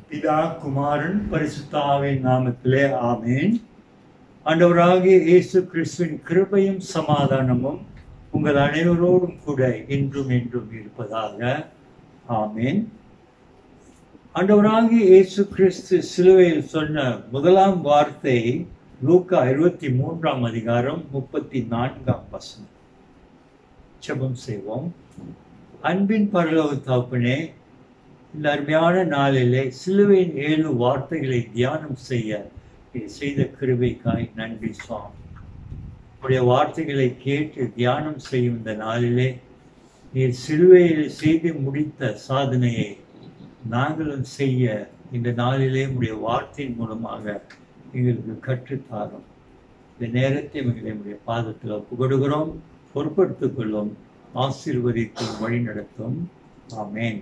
பிதா குமாரன் பரிசுத்தாவின் நாமத்திலே ஆமேன் ஆண்டவராகிய இயேசு கிறிஸ்துவின் கிருபையும் சமாதானமும் உங்கள் அனைவரோடும் கூட இன்றும் என்றும் இருப்பதாக ஆமேன் ஆண்டவராகிய இயேசு கிறிஸ்து சிலுவையில் சொன்ன முதலாம் வார்த்தை லூக்கா இருபத்தி மூன்றாம் அதிகாரம் முப்பத்தி நான்காம் வசனம் ஜெபம் செய்வோம் அன்பின் பரலோக தாப்பனே இந்த அருமையான நாளிலே சிலுவையின் ஏழு வார்த்தைகளை தியானம் செய்ய நீர் செய்த கிருபைக்காய் நன்றி சுவாமி உடைய வார்த்தைகளை கேட்டு தியானம் செய்யும் இந்த நாளிலே நீர் சிலுவையில் செய்து முடித்த சாதனையை நாங்களும் செய்ய இந்த நாளிலே உடைய வார்த்தையின் மூலமாக எங்களுக்கு கற்றுத்தாரும் இந்த நேரத்தை எங்களை உடைய பாதத்தில் ஒப்புக்கொடுகிறோம் பொறுப்படுத்திக் கொள்ளும் ஆசீர்வதித்தும் வழி நடத்தும் ஆமேன்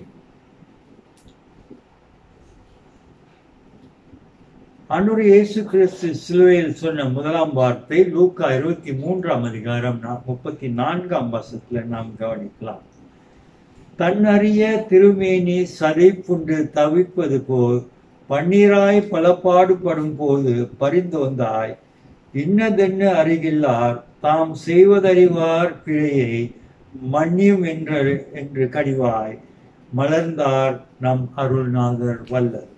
அன்றுடைய இயேசு கிறிஸ்து சிலுவையில் சொன்ன முதலாம் வார்த்தை லூக்கா இருபத்தி மூன்றாம் அதிகாரம் முப்பத்தி நான்காம் வசத்துல நாம் கவனிக்கலாம் தன்னறிய திருமேனி சதை புண்டு தவிப்பது போல் பன்னீராய் பல பாடுபடும் போது பரிந்தோந்தாய் இன்னதென்னு அருகில்லார் தாம் செய்வதறிவார் பிழையை மன்னியும் என்று என்று கடிவாய் மலர்ந்தார் நம் அருள்நாதர் வல்லர்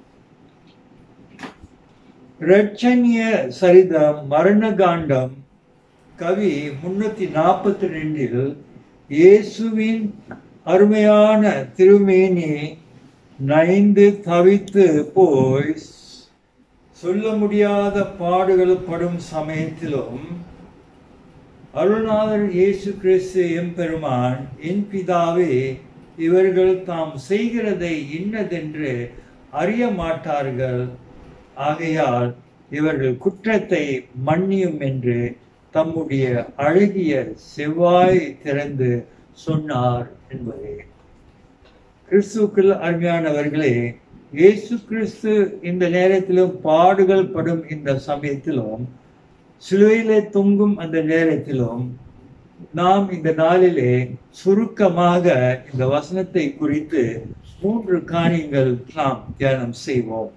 ரட்சணிய சரிதம் மரணகாண்டம் கவி முன்னூத்தி நாற்பத்தி ரெண்டில் இயேசுவின் அருமையான திருமேனி நைந்து தவித்து போய் சொல்ல முடியாத பாடுகள் படும் சமயத்திலும் அருள்நாதர் இயேசு கிறிஸ்து எம்பெருமான் என் பிதாவே இவர்கள் தாம் செய்கிறதை இன்னதென்று அறிய மாட்டார்கள் ஆகையால் இவர்கள் குற்றத்தை மன்னியும் என்று தம்முடைய அழகிய செவ்வாய் திறந்து சொன்னார் என்பதே கிறிஸ்துக்கள் அருமையானவர்களே இயேசு கிறிஸ்து இந்த நேரத்திலும் பாடுகள் படும் இந்த சமயத்திலும் சிலுவையிலே தொங்கும் அந்த நேரத்திலும் நாம் இந்த நாளிலே சுருக்கமாக இந்த வசனத்தை குறித்து மூன்று காரியங்கள் நாம் தியானம் செய்வோம்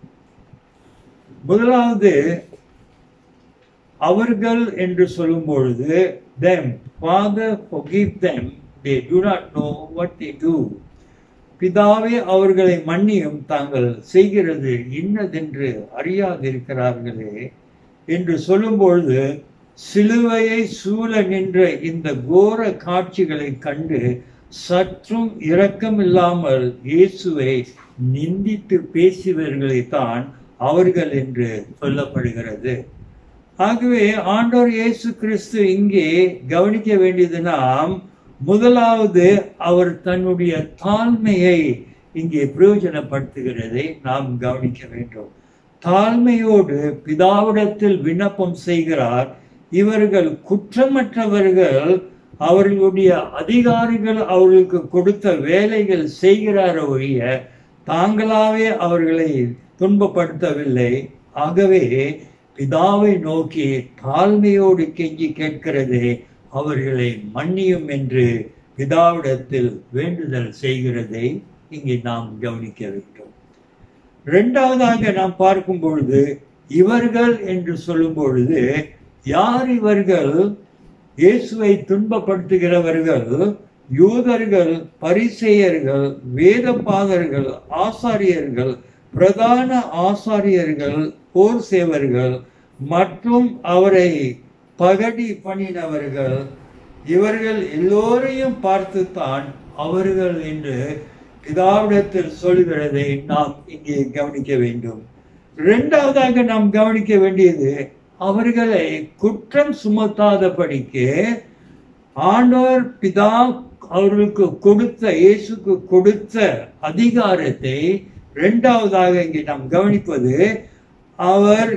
முதலாவது அவர்கள் என்று சொல்லும் பொழுது them father forgive them they do not know what they do பிதாவே அவர்களை மன்னியும் தாங்கள் செய்கிறது இன்னதென்று அறியாதிருக்கிறார்களே என்று சொல்லும் பொழுது சிலுவையை சூழ நின்ற இந்த கோர காட்சிகளை கண்டு சற்றும் இரக்கம் இல்லாமல் இயேசுவை நிந்தித்து பேசியவர்களைத்தான் அவர்கள் என்று சொல்லப்படுகிறது ஆகவே ஆண்டோர் இயேசு கிறிஸ்து இங்கே கவனிக்க வேண்டியது நாம் முதலாவது அவர் தன்னுடைய தாழ்மையை இங்கே பிரயோஜனப்படுத்துகிறதை நாம் கவனிக்க வேண்டும் தாழ்மையோடு பிதாவிடத்தில் விண்ணப்பம் செய்கிறார் இவர்கள் குற்றமற்றவர்கள் அவர்களுடைய அதிகாரிகள் அவர்களுக்கு கொடுத்த வேலைகள் செய்கிறார ஒழிய தாங்களாவே அவர்களை துன்பப்படுத்தவில்லை ஆகவே பிதாவை நோக்கி தாழ்மையோடு கெஞ்சி கேட்கிறதே அவர்களை மன்னியும் என்று பிதாவிடத்தில் வேண்டுதல் செய்கிறதை இங்கே நாம் கவனிக்க வேண்டும் இரண்டாவதாக நாம் பார்க்கும் பொழுது இவர்கள் என்று சொல்லும் பொழுது யார் இவர்கள் இயேசுவை துன்பப்படுத்துகிறவர்கள் யூதர்கள் பரிசெயர்கள் வேதபாதர்கள் ஆசாரியர்கள் பிரதான ஆசாரியர்கள் போர் சேவர்கள் மற்றும் அவரை பகடி பண்ணினவர்கள் இவர்கள் எல்லோரையும் பார்த்துத்தான் அவர்கள் என்று பிதாவிடத்தில் சொல்கிறதை நாம் இங்கே கவனிக்க வேண்டும் இரண்டாவதாக நாம் கவனிக்க வேண்டியது அவர்களை குற்றம் சுமத்தாதபடிக்கு ஆண்டவர் பிதா அவர்களுக்கு கொடுத்த இயேசுக்கு கொடுத்த அதிகாரத்தை இரண்டாவதாக இங்கே நாம் கவனிப்பது அவர்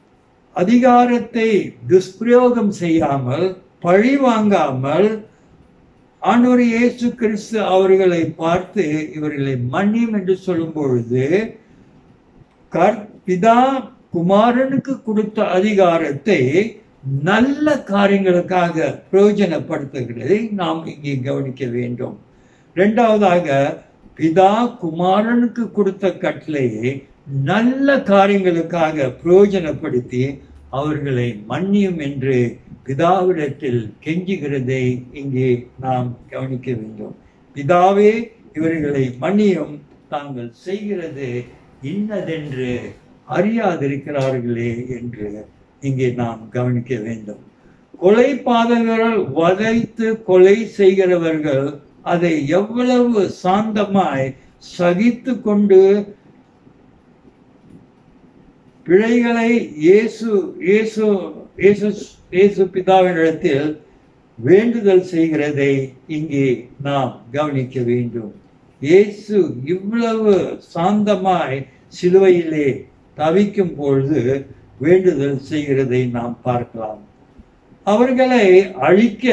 அதிகாரத்தை துஷ்பிரயோகம் செய்யாமல் பழி வாங்காமல் ஆண்டவர் இயேசு கிறிஸ்து அவர்களை பார்த்து இவர்களை மன்னியும் என்று சொல்லும் பொழுது பிதா குமாரனுக்கு கொடுத்த அதிகாரத்தை நல்ல காரியங்களுக்காக பிரயோஜனப்படுத்துகிறதை நாம் இங்கே கவனிக்க வேண்டும் இரண்டாவதாக பிதா குமாரனுக்கு கொடுத்த கட்டளையை நல்ல காரியங்களுக்காக பிரயோஜனப்படுத்தி அவர்களை மன்னியும் என்று பிதாவிடத்தில் கெஞ்சுகிறதை இங்கே நாம் கவனிக்க வேண்டும் பிதாவே இவர்களை மன்னியும் தாங்கள் செய்கிறது இன்னதென்று அறியாதிருக்கிறார்களே என்று இங்கே நாம் கவனிக்க வேண்டும் கொலை பாதகர்கள் வதைத்து கொலை செய்கிறவர்கள் அதை எவ்வளவு சாந்தமாய் சகித்து கொண்டு பிழைகளை இயேசு இயேசு இயேசு இயேசு பிதாவினிடத்தில் வேண்டுதல் செய்கிறதை இங்கே நாம் கவனிக்க வேண்டும் இயேசு இவ்வளவு சாந்தமாய் சிலுவையிலே தவிக்கும் பொழுது வேண்டுதல் செய்கிறதை நாம் பார்க்கலாம் அவர்களை அழிக்க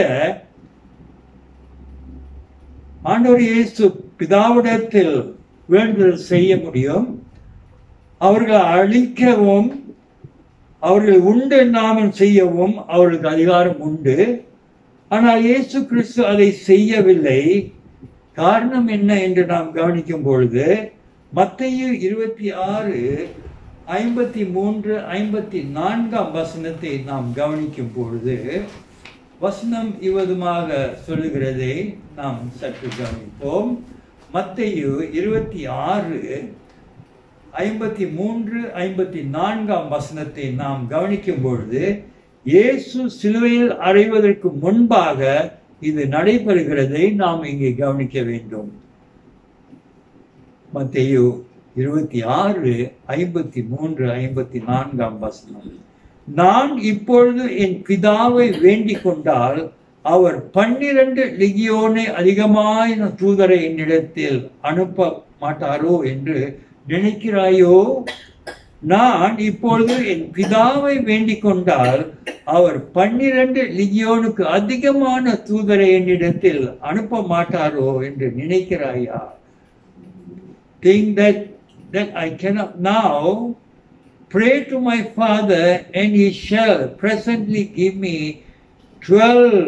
ஆண்டவர் இயேசு பிதாவிடத்தில் வேண்டுதல் செய்ய முடியும் அவர்களை அழிக்கவும் அவர்கள் உண்டு நாமம் செய்யவும் அவர்களுக்கு அதிகாரம் உண்டு ஆனால் இயேசு கிறிஸ்து அதை செய்யவில்லை காரணம் என்ன என்று நாம் கவனிக்கும் பொழுது மத்தையு இருபத்தி ஆறு ஐம்பத்தி மூன்று ஐம்பத்தி நான்காம் வசனத்தை நாம் கவனிக்கும் பொழுது வசனம் இவ்விதமாக சொல்லுகிறதை நாம் சற்று கவனிப்போம் மத்தையு இருபத்தி ஆறு ஐம்பத்தி மூன்று ஐம்பத்தி நான்காம் வசனத்தை நாம் கவனிக்கும் பொழுது இயேசு சிலுவையில் அறைவதற்கு முன்பாக இது நடைபெறுகிறதை நாம் இங்கே கவனிக்க வேண்டும் மத்தேயு இருபத்தி ஆறு ஐம்பத்தி மூன்று ஐம்பத்தி நான்காம் வசனம் நான் இப்பொழுது என் பிதாவை வேண்டிக் கொண்டால் அவர் பன்னிரண்டு லிகியோனை அதிகமான தூதரை என்னிடத்தில் அனுப்ப மாட்டாரோ என்று நினைக்கிறாயோ நான் இப்பொழுது என் பிதாவை வேண்டிக் கொண்டால் அவர் பன்னிரண்டு லிகியோனுக்கு அதிகமான தூதரை என்னிடத்தில் அனுப்ப மாட்டாரோ என்று நினைக்கிறாயா think that that I cannot now pray to my Father, and He shall presently give me twelve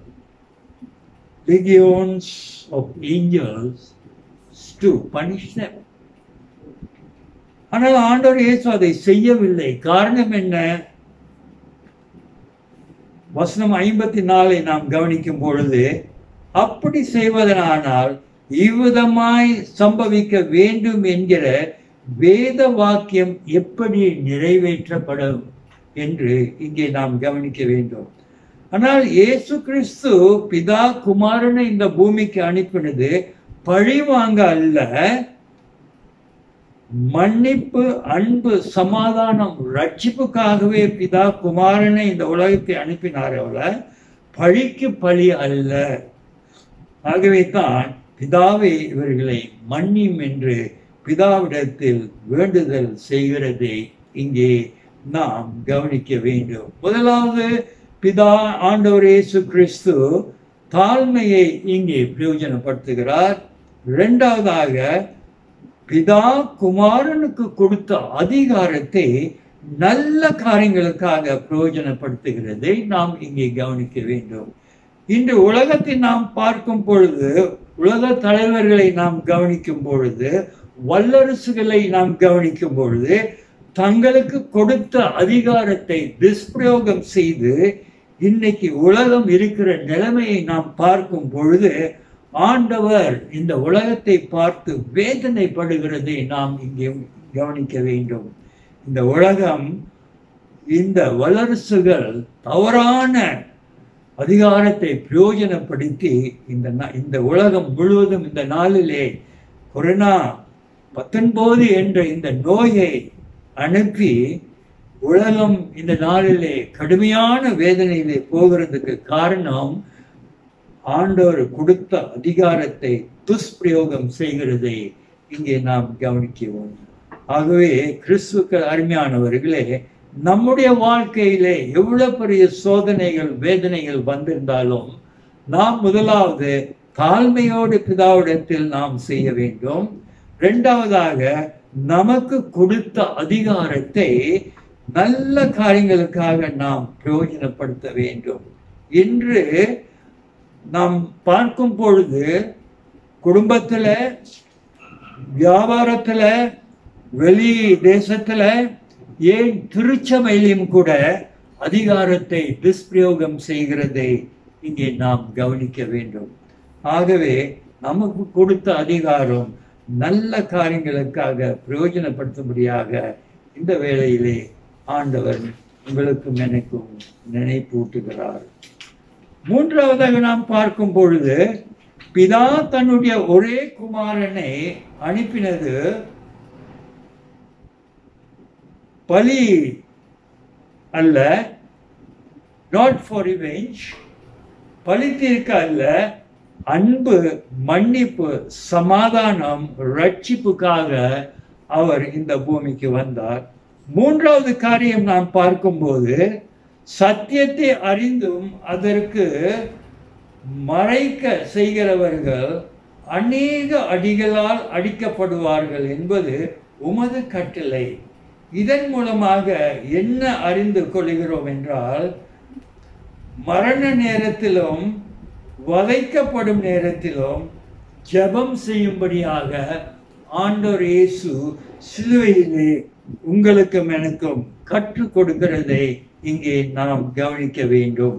legions of angels to punish them. ஆனால் ஆண்டவர் இயேசு அதை செய்யவில்லை காரணம் என்ன வசனம் ஐம்பத்தி நாலை நாம் கவனிக்கும் பொழுது அப்படி செய்வதனானால் இவ்விதமாய் சம்பவிக்க வேண்டும் என்கிற வேத வாக்கியம் எப்படி நிறைவேற்றப்படும் என்று இங்கே நாம் கவனிக்க வேண்டும் ஆனால் இயேசு கிறிஸ்து பிதா குமாரனை இந்த பூமிக்கு அனுப்பினது பழி வாங்க அல்ல மன்னிப்பு அன்பு சமாதானம் ரட்சிப்புக்காகவே பிதா குமாரனை இந்த உலகத்தை அனுப்பினார் அவள பழிக்கு பழி அல்ல ஆகவே தான் பிதாவை இவர்களை மன்னியும் என்று பிதாவிடத்தில் வேண்டுதல் செய்கிறதை இங்கே நாம் கவனிக்க வேண்டும் முதலாவது பிதா ஆண்டவர் இயேசு கிறிஸ்து தாழ்மையை இங்கே பிரயோஜனப்படுத்துகிறார் இரண்டாவதாக பிதா குமாரனுக்கு கொடுத்த அதிகாரத்தை நல்ல காரியங்களுக்காக பிரயோஜனப்படுத்துகிறதை நாம் இங்கே கவனிக்க வேண்டும் இன்று உலகத்தை நாம் பார்க்கும் பொழுது உலக தலைவர்களை நாம் கவனிக்கும் பொழுது வல்லரசுகளை நாம் கவனிக்கும் பொழுது தங்களுக்கு கொடுத்த அதிகாரத்தை துஷ்பிரயோகம் செய்து இன்னைக்கு உலகம் இருக்கிற நிலைமையை நாம் பார்க்கும் பொழுது ஆண்டவர் இந்த உலகத்தை பார்த்து வேதனைப்படுகிறதை நாம் இங்கே கவனிக்க வேண்டும் இந்த உலகம் இந்த வல்லரசுகள் தவறான அதிகாரத்தை பிரயோஜனப்படுத்தி இந்த நா- இந்த உலகம் முழுவதும் இந்த நாளிலே கொரோனா பத்தொன்பது என்ற இந்த நோயை அனுப்பி உலகம் இந்த நாளிலே கடுமையான வேதனையிலே போகிறதுக்கு காரணம் ஆண்டவர் கொடுத்த அதிகாரத்தை துஷ்பிரயோகம் செய்கிறதை இங்கே நாம் கவனிக்கிறோம் ஆகவே கிறிஸ்துக்கு அருமையானவர்களே நம்முடைய வாழ்க்கையிலே எவ்வளவு பெரிய சோதனைகள் வேதனைகள் வந்திருந்தாலும் நாம் முதலாவது தாழ்மையோடு பிதாவிடத்தில் நாம் செய்ய வேண்டும் இரண்டாவதாக நமக்கு கொடுத்த அதிகாரத்தை நல்ல காரியங்களுக்காக நாம் பிரயோஜனப்படுத்த வேண்டும் இன்று நாம் பார்க்கும் பொழுது குடும்பத்துல வியாபாரத்துல வெளி தேசத்துல ஏன் திருச்சபையிலும் கூட அதிகாரத்தை துஷ்பிரயோகம் செய்கிறதை இங்கே நாம் கவனிக்க வேண்டும் ஆகவே நமக்கு கொடுத்த அதிகாரம் நல்ல காரியங்களுக்காக பிரயோஜனப்படுத்தும்படியாக இந்த வேளையிலே ஆண்டவர் உங்களுக்கும் எனக்கும் நினைப்பூட்டுகிறார் மூன்றாவதாக நாம் பார்க்கும் பொழுது பிதா தன்னுடைய ஒரே குமாரனை அனுப்பினது பலி அல்ல நாட் ஃபார் ரிவெஞ்ச் பழி தீர்க்க அல்ல அன்பு மன்னிப்பு சமாதானம் ரட்சிப்புக்காக அவர் இந்த பூமிக்கு வந்தார் மூன்றாவது காரியம் நாம் பார்க்கும்போது சத்தியத்தை அறிந்தும் அதற்கு மறைக்க செய்கிறவர்கள் அநேக அடிகளால் அடிக்கப்படுவார்கள் என்பது உமது கட்டளை இதன் மூலமாக என்ன அறிந்து கொள்கிறோம் என்றால் மரண நேரத்திலும் வதைக்கப்படும் நேரத்திலும் ஜெபம் செய்யும்படியாக ஆண்டவர் இயேசு சிலுவையிலே உங்களுக்கும் எனக்கும் கற்றுக் கொடுக்கிறதை இங்கே நாம் கவனிக்க வேண்டும்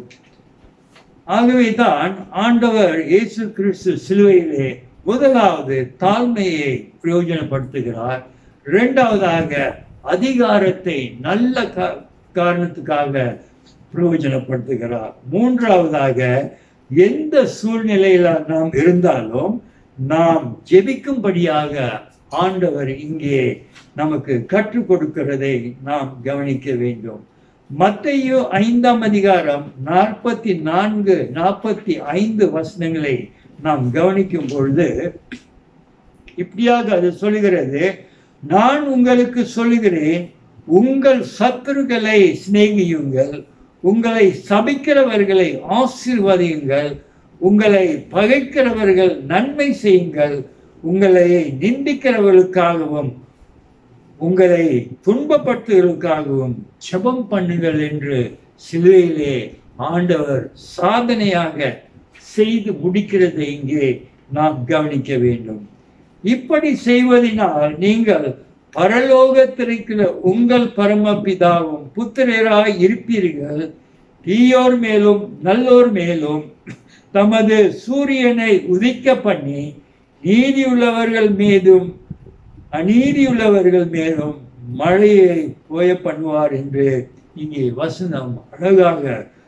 ஆகவே தான் ஆண்டவர் இயேசு கிறிஸ்து சிலுவையிலே முதலாவது தாழ்மையை பிரயோஜனப்படுத்துகிறார் இரண்டாவதாக அதிகாரத்தை நல்ல கா- காரணத்துக்காக பிரயோஜனப்படுத்துகிறார் மூன்றாவதாக எந்த சூழ்நிலையில நாம் இருந்தாலும் நாம் ஜெபிக்கும்படியாக ஆண்டவர் இங்கே நமக்கு கற்றுக் கொடுக்கிறதை நாம் கவனிக்க வேண்டும் மத்தேயு ஐந்தாம் அதிகாரம் நாற்பத்தி நான்கு நாற்பத்தி ஐந்து வசனங்களை நாம் கவனிக்கும் பொழுது இப்படியாக அது சொல்லுகிறது நான் உங்களுக்கு சொல்லுகிறேன் உங்கள் சத்துருக்களை சிநேகியுங்கள் உங்களை சபிக்கிறவர்களை ஆசீர்வதியுங்கள் உங்களை பகைக்கிறவர்கள் நன்மை செய்யுங்கள் உங்களை நிந்திக்கிறவர்களுக்காகவும் உங்களை துன்பப்படுத்துவதற்காகவும் ஜெபம் பண்ணுங்கள் என்று சிலுவையிலே ஆண்டவர் சாதனையாக செய்து முடிக்கிறதை இங்கே நாம் கவனிக்க வேண்டும் இப்படி செய்வதனால் நீங்கள் பரலோகத்திற்கிற உங்கள் பரமபிதாவும் புத்திரராய் இருப்பீர்கள் தீயோர் மேலும் நல்லோர் மேலும் தமது சூரியனை உதிக்க பண்ணி நீதியுள்ளவர்கள் மீதும் அநீதியுள்ளவர்கள் மேலும் மழையை போய பண்ணுவார் என்று இங்கே வசனம் அழகாக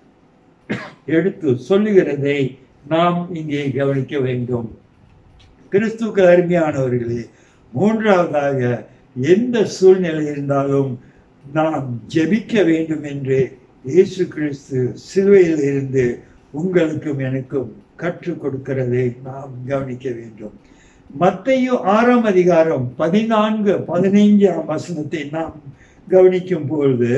எடுத்து சொல்லுகிறதை நாம் இங்கே கவனிக்க வேண்டும் கிறிஸ்துக்கு அருமையானவர்களே மூன்றாவதாக எந்த சூழ்நிலை இருந்தாலும் நாம் ஜெபிக்க வேண்டும் என்று இயேசு கிறிஸ்து சிலுவையில் இருந்து உங்களுக்கும் எனக்கும் கற்றுக் கொடுக்கிறதை நாம் கவனிக்க வேண்டும் மத்தேயு ஆறாம் அதிகாரம் பதினான்கு பதினைஞ்சாம் வசனத்தை நாம் கவனிக்கும் பொழுது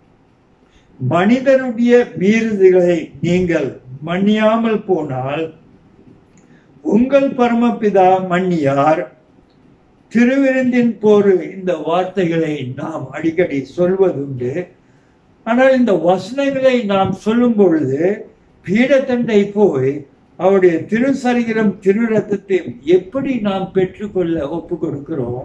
மனிதருடைய மீறுதல்களை நீங்கள் மன்னியாமல் போனால் உங்கள் பரமபிதா மன்னியார் திருவிருந்தின் போரு இந்த வார்த்தைகளை நாம் அடிக்கடி சொல்வதுண்டு ஆனால் இந்த வசனங்களை நாம் சொல்லும் பொழுது பீடத்தண்டை போய் அவருடைய திருசரிகிரம் திரு ரத்தத்தையும் எப்படி நாம் பெற்றுக்கொள்ள ஒப்பு கொடுக்கிறோம்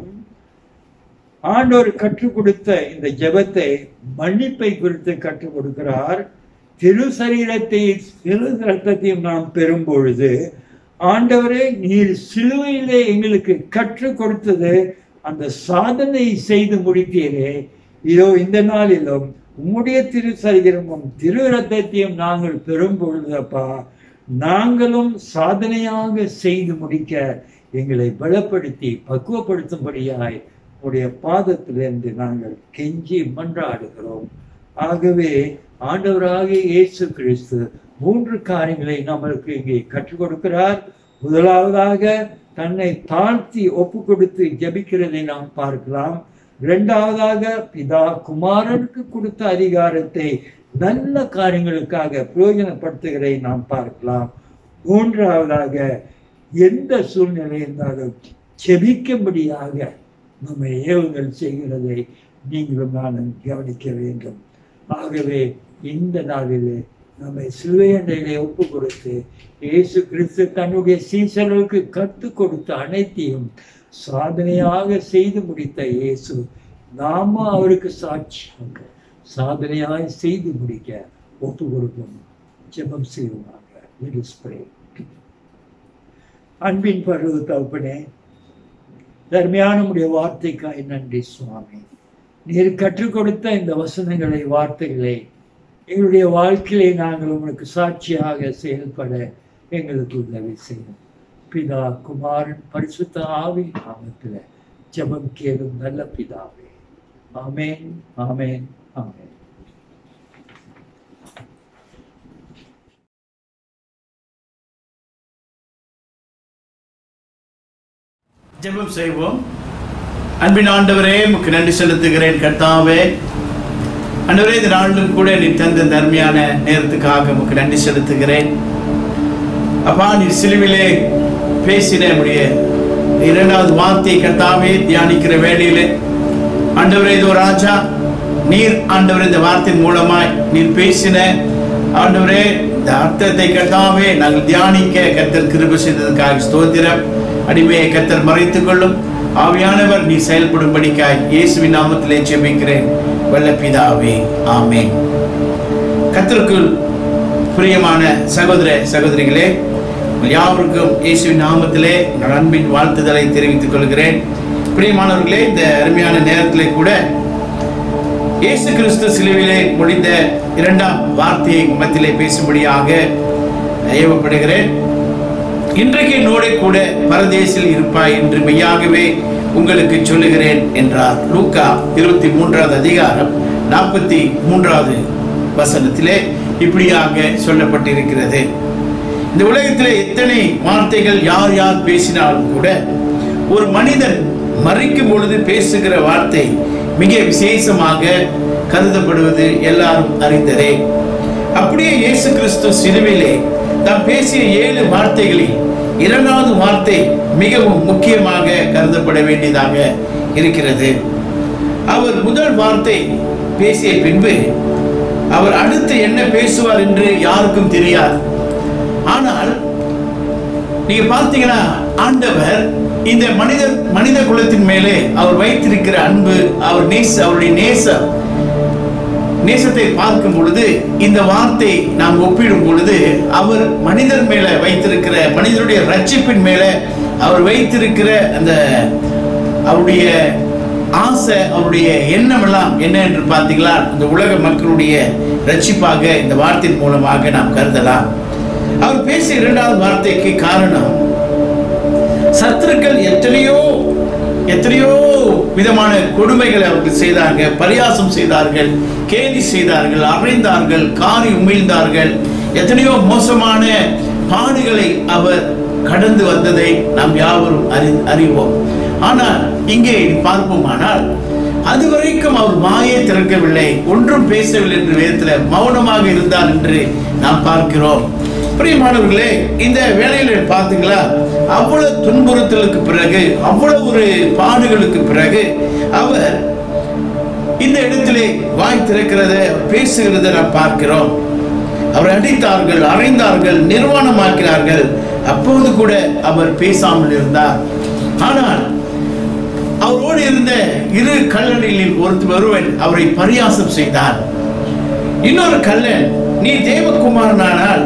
ஆண்டவர் கற்றுக் கொடுத்த இந்த ஜெபத்தை மன்னிப்பை குறித்து கற்றுக் கொடுக்கிறார் திரு சரீரத்தை திரு ரத்தத்தையும் நாம் பெறும் பொழுது ஆண்டவரே நீர் சிலுவையிலே எங்களுக்கு கற்றுக் கொடுத்தது அந்த சாதனை செய்து முடித்தீரே இதோ இந்த நாளிலும் உம்முடைய திரு சரீரமும் திரு ரத்தத்தையும் நாங்கள் பெறும் பொழுதப்பா நாங்களும் சாதனையாக செய்து முடிக்க எங்களை பலப்படுத்தி பக்குவப்படுத்தும்படியாய் உடைய பாதத்திலிருந்து நாங்கள் கெஞ்சி மன்றாடுகிறோம் ஆகவே ஆண்டவராகிய இயேசு கிறிஸ்து மூன்று காரியங்களை நம்மளுக்கு இங்கே கற்றுக் கொடுக்கிறார் முதலாவதாக தன்னை தாழ்த்தி ஒப்பு கொடுத்து ஜெபிக்கிறதை நாம் பார்க்கலாம் இரண்டாவதாக பிதா குமாரனுக்கு கொடுத்த அதிகாரத்தை நல்ல காரியங்களுக்காக பிரயோஜனப்படுத்துகிறதை நாம் பார்க்கலாம் மூன்றாவதாக எந்த சூழ்நிலை இருந்தாலும் செபிக்கும்படியாக நம்மை ஏவுகள் செய்கிறதை நீங்களும் நானும் கவனிக்க வேண்டும் ஆகவே இந்த நாளிலே நம்மை சிலுவையண்டையிலே ஒப்பு கொடுத்து இயேசு கிறிஸ்து தன்னுடைய சீசர்களுக்கு கற்றுக் கொடுத்த அனைத்தையும் சாதனையாக செய்து முடித்த இயேசு நாம அவருக்கு சாட்சியாக சாதனையாய் செய்து முடிக்க ஒப்பு கொடுக்கும் ஜெபம் செய்வாங்க Let us pray. அன்பின் பருவ தகப்பனே தர்மையான உடைய வார்த்தைக்காய் நன்றி சுவாமி நீர் கற்றுக் கொடுத்த இந்த வசனங்களை வார்த்தைகளை எங்களுடைய வாழ்க்கையிலே நாங்கள் உங்களுக்கு சாட்சியாக செயல்பட எங்களுக்கு உதவி செய்யும் பிதா குமாரன் பரிசுத்த ஆவி நாமத்தில் ஜெபம் கேளும் நல்ல பிதாவே ஆமென் ஆமென் ஆமென் ஜெபம் செய்வோம் அன்பின் ஆண்டவரே உமக்கு நன்றி செலுத்துகிறேன் கர்த்தாவே ஆண்டவரே இந்த நாளிலும் கூட நீ தந்த தர்மையான நேரத்துக்காக உமக்கு நன்றி செலுத்துகிறேன் அப்பா நீ சிலுவிலே பேசின உடைய இரண்டாவது வார்த்தையை கர்த்தாவே தியானிக்கிற வேளையிலே ஆண்டவரே இதோ ராஜா நீர் ஆண்டவரே இந்த வார்த்தையின் மூலமாய் நீர் பேசின ஆண்டவரே இந்த அர்த்தத்தை கர்த்தாவே நாங்கள் தியானிக்க கர்த்தர் கிருபை செய்ததற்காக ஸ்தோத்திரம் அடிமையை கர்த்தர் மறைத்துக் கொள்ளும் ஆவியானவர் நீ செயல்படும்படிக்காய் இயேசுவின் நாமத்திலே ஜெபிக்கிறேன் வல்ல பிதாவே ஆமென் கர்த்தருக்குள் பிரியமான சகோதர சகோதரிகளே உங்கள் யாவருக்கும் இயேசுவின் நாமத்திலே நான் அன்பின் வாழ்த்துதலை தெரிவித்துக் கொள்கிறேன் பிரியமானவர்களே இந்த அருமையான நேரத்திலே கூட இயேசு கிறிஸ்து சிலுவிலே முடிந்த இரண்டாம் வார்த்தையை மத்தியிலே பேசும்படியாக ஏவப்படுகிறேன் இன்றைக்கு என்னோட கூட பரதேசில் இருப்பாய் என்று மெய்யாகவே உங்களுக்கு சொல்லுகிறேன் என்றார் லூக்கா இருபத்தி மூன்றாவது அதிகாரம் நாற்பத்தி மூன்றாவது வசனத்திலே இப்படியாக சொல்லப்பட்டிருக்கிறது இந்த உலகத்திலே எத்தனை வார்த்தைகள் யார் யார் பேசினாலும் கூட ஒரு மனிதன் மறிக்கும் பொழுது பேசுகிற வார்த்தை மிக விசேஷமாக கருதப்படுவது எல்லாரும் அறிந்ததே அப்படியே இயேசு கிறிஸ்து சிலுவிலே தாம் பேசிய ஏழு வார்த்தைகளில் இரண்டாவது வார்த்தை மிகவும் முக்கியமாக கருதப்பட வேண்டியதாக இருக்கிறது அவர் முதல் வார்த்தை பேசிய பின்பு அவர் அடுத்து என்ன பேசுவார் என்று யாருக்கும் தெரியாது ஆனால் நீங்க பார்த்தீங்கன்னா ஆண்டவர் இந்த மனித மனித குலத்தின் மேலே அவர் வைத்திருக்கிற அன்பு அவர் நேச அவருடைய நேசம் நேசத்தை பார்க்கும் பொழுது இந்த வார்த்தை நாம் ஒப்பிடும் பொழுது அவர் மனிதர் மேல வைத்திருக்கிற மனிதனுடைய ரட்சிப்பின் மேல அவர் வைத்திருக்கிற அந்த அவருடைய ஆசை அவருடைய எண்ணம் எல்லாம் என்ன என்று பார்த்தீங்களா இந்த உலக மக்களுடைய ரட்சிப்பாக இந்த வார்த்தையின் மூலமாக நாம் கருதலாம் அவர் பேசிய இரண்டாவது வார்த்தைக்கு காரணம் சத்துருக்கள் எத்தனையோ எத்தனையோ விதமான கொடுமைகளை அவர்கள் செய்தார்கள் பரியாசம் செய்தார்கள் கேலி செய்தார்கள் அறைந்தார்கள் காரி உமிழ்ந்தார்கள் எத்தனையோ மோசமான பாடுகளை அவர் கடந்து வந்ததை நாம் யாவரும் அறி அறிவோம் ஆனால் இங்கே பார்ப்போமானால் அதுவரைக்கும் அவர் வாயை திறக்கவில்லை ஒன்றும் பேசவில்லை என்று வேதத்தில் மௌனமாக இருந்தார் என்று நாம் பார்க்கிறோம் பிரியமானவர்களே இந்த வேலையில பார்த்தீங்களா அவ்வளவு துன்புறுத்தலுக்கு பிறகு அவ்வளவு ஒரு பாடுகளுக்கு பிறகு அவர் இந்த இடத்திலே வாய் திறக்கிறத பேசுகிறத நாம் பார்க்கிறோம் அவர் அடித்தார்கள் அறைந்தார்கள் நிர்வாணமாக்கினார்கள் அப்போது கூட அவர் பேசாமல் இருந்தார் ஆனால் அவரோடு இருந்த இரு கல்லணிகளில் ஒரு ஒருவன் அவரை பரியாசம் செய்தான் இன்னொரு கல்லன் நீ தேவகுமாரனானால்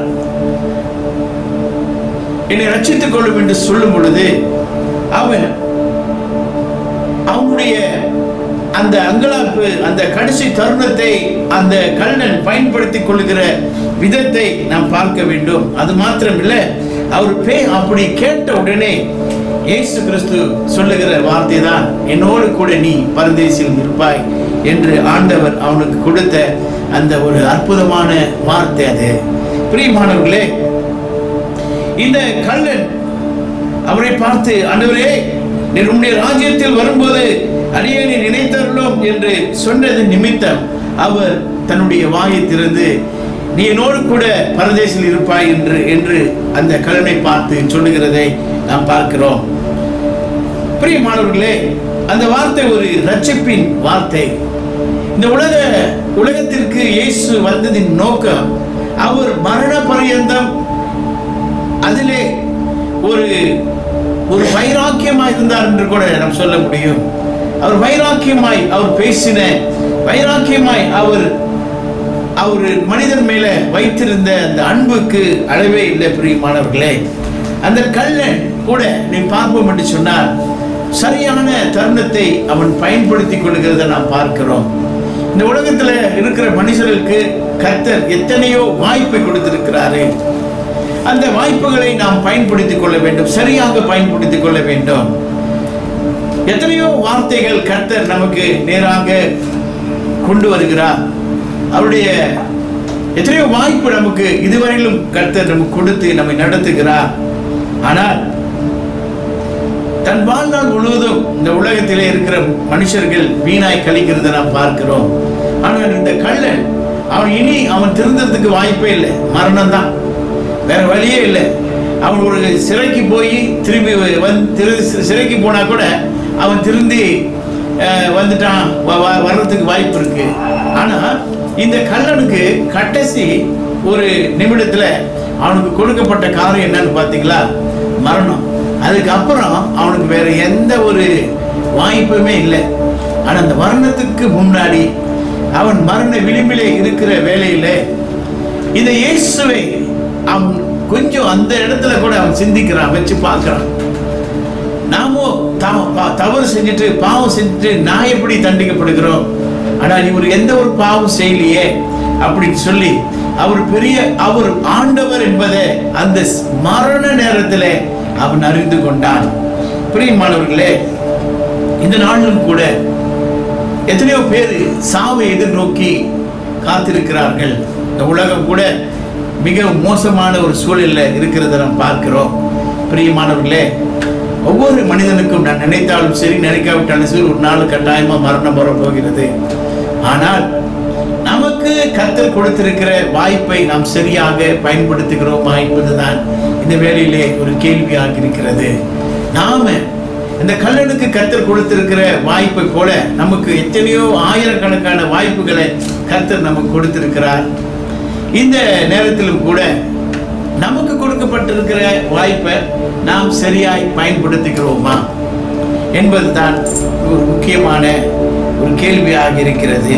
என்னை ரட்சித்துக் கொள்ளும் என்று சொல்லும் பொழுது அவன் அவனுடைய அந்த அங்கலாப்பு அந்த கடைசி தருணத்தை அந்த கல்லன் பயன்படுத்திக் கொள்கிற விதத்தை நாம் பார்க்க வேண்டும் அது மாத்திரமில்லை அவர் பே அப்படி கேட்ட உடனே இயேசு கிறிஸ்து சொல்லுகிற வார்த்தை தான் என்னோடு கூட நீ பரதேசில் இருப்பாய் என்று ஆண்டவர் அவனுக்கு கொடுத்த அந்த ஒரு அற்புதமான வார்த்தை அது பிரியமானவர்களே இந்த கள்ளன் அவரை பார்த்து ஆண்டவரே நீர் உம்முடைய ராஜ்யத்தில் வரும்போது அடியேனை நினைத்தருளும் என்று சொன்னது நிமித்தம் அவர் தன்னுடைய வாயை திறந்து நீ என்னோடு கூட பரதேசில் இருப்பாய் என்று என்று அந்த கல்லனை பார்த்து சொல்லுகிறதை நாம் பார்க்கிறோம் பிரியமானவர்களே அந்த வார்த்தை ஒரு ரட்சிப்பின் வார்த்தை இந்த உலக உலகத்திற்கு இயேசு வந்ததின் நோக்கம் அவர் மரண பரியந்தம் அதிலே ஒரு ஒரு வைராக்கியமாய் இருந்தார் என்று கூட நாம் சொல்ல முடியும் அவர் வைராக்கியமாய் அவர் பேசின வைராக்கியமாய் அவர் அவர் மனிதன் மேல வைத்திருந்த அந்த அன்புக்கு அளவே இல்லை பிரியமானவர்களே அந்த கள்ளன் கூட நீ பார்ப்போம் என்று சொன்னால் சரியான தருணத்தை அவன் பயன்படுத்தி கொள்கிறத நாம் பார்க்கிறோம் இந்த உலகத்துல இருக்கிற மனுஷர்களுக்கு கர்த்தர் எத்தனையோ வாய்ப்பை கொடுத்திருக்கிறாரு அந்த வாய்ப்புகளை நாம் பயன்படுத்திக் கொள்ள வேண்டும் சரியாக பயன்படுத்திக் கொள்ள வேண்டும் எத்தனையோ வார்த்தைகள் கர்த்தர் நமக்கு நேராக கொண்டு வருகிறார் அவருடைய எத்தனையோ வாய்ப்பு நமக்கு இதுவரையிலும் கர்த்தர் நமக்கு கொடுத்து நம்மை நடத்துகிறார் ஆனால் தன் வாழ்நாள் முழுவதும் இந்த உலகத்திலே இருக்கிற மனுஷர்கள் வீணாய் கழிக்கிறத நாம் பார்க்கிறோம் ஆனால் இந்த கள்ளன் அவன் இனி அவன் திருந்தறதுக்கு வாய்ப்பே இல்லை மரணம் தான் வேற வழியே இல்லை அவன் ஒரு சிறைக்கு போய் திரும்பி வந்து திரு சிறைக்கு போனா கூட அவன் திருந்தி அஹ், வந்துட்டான் வ- வ- வர்றதுக்கு வாய்ப்பு இருக்கு ஆனா இந்த கள்ளனுக்கு கடைசி ஒரு நிமிடத்துல அவனுக்கு கொடுக்கப்பட்ட காரியம் என்னன்னு பாத்தீங்களா மரணம் அதுக்கப்புறம் அவனுக்கு வேற எந்த ஒரு வாய்ப்புமே இல்லை ஆனா அந்த மரணத்துக்கு முன்னாடி அவன் மரண விளிம்பிலே இருக்கிற வேலையில இந்த இயேசுவை அவன் கொஞ்சம் அந்த இடத்துல கூட அவன் சிந்திக்கிறான் வச்சு பார்க்கறான் நாமோ தா- பா- தவறு செஞ்சுட்டு பாவம் செஞ்சுட்டு நான் எப்படி தண்டிக்கப்படுகிறோம் ஆனால் இவர் எந்த ஒரு பாவம் செய்யலையே அப்படின்னு சொல்லி அவர் பெரிய அவர் ஆண்டவர் என்பதை அந்த ஸ்- மரண நேரத்திலே அவன் அறிந்து கொண்டான் பிரியமானவர்களே இந்த நாளிலும் கூட எத்தனையோ பேர் சாவை எதிர்நோக்கி காத்திருக்கிறார்கள் இந்த உலகம் கூட மிக மோசமான ஒரு சூழல்ல இருக்கிறத நாம் பார்க்கிறோம் பிரியமானவர்களே ஒவ்வொரு மனிதனுக்கும் நான் நினைத்தாலும் சரி நினைக்காவிட்டாலும் சரி ஒரு நாள் கட்டாயமா மரணம் வரப்போகிறது ஆனால் நமக்கு கத்தர் கொடுத்திருக்கிற வாய்ப்பை நாம் சரியாக பயன்படுத்துகிறோமா என்பதுதான் இந்த வேளையிலே ஒரு கேள்வியாக இருக்கிறது நாம இந்த கல்லனுக்கு கத்தர் கொடுத்திருக்கிற வாய்ப்பை போல நமக்கு எத்தனையோ ஆயிரக்கணக்கான வாய்ப்புகளை கத்தர் நமக்கு கொடுத்திருக்கிறார் இந்த நேரத்திலும் கூட நமக்கு கொடுக்கப்பட்டிருக்கிற வாய்ப்பை நாம் சரியாய் பயன்படுத்திக்கிறோமா என்பதுதான் ஒரு முக்கியமான ஒரு கேள்வியாக இருக்கிறது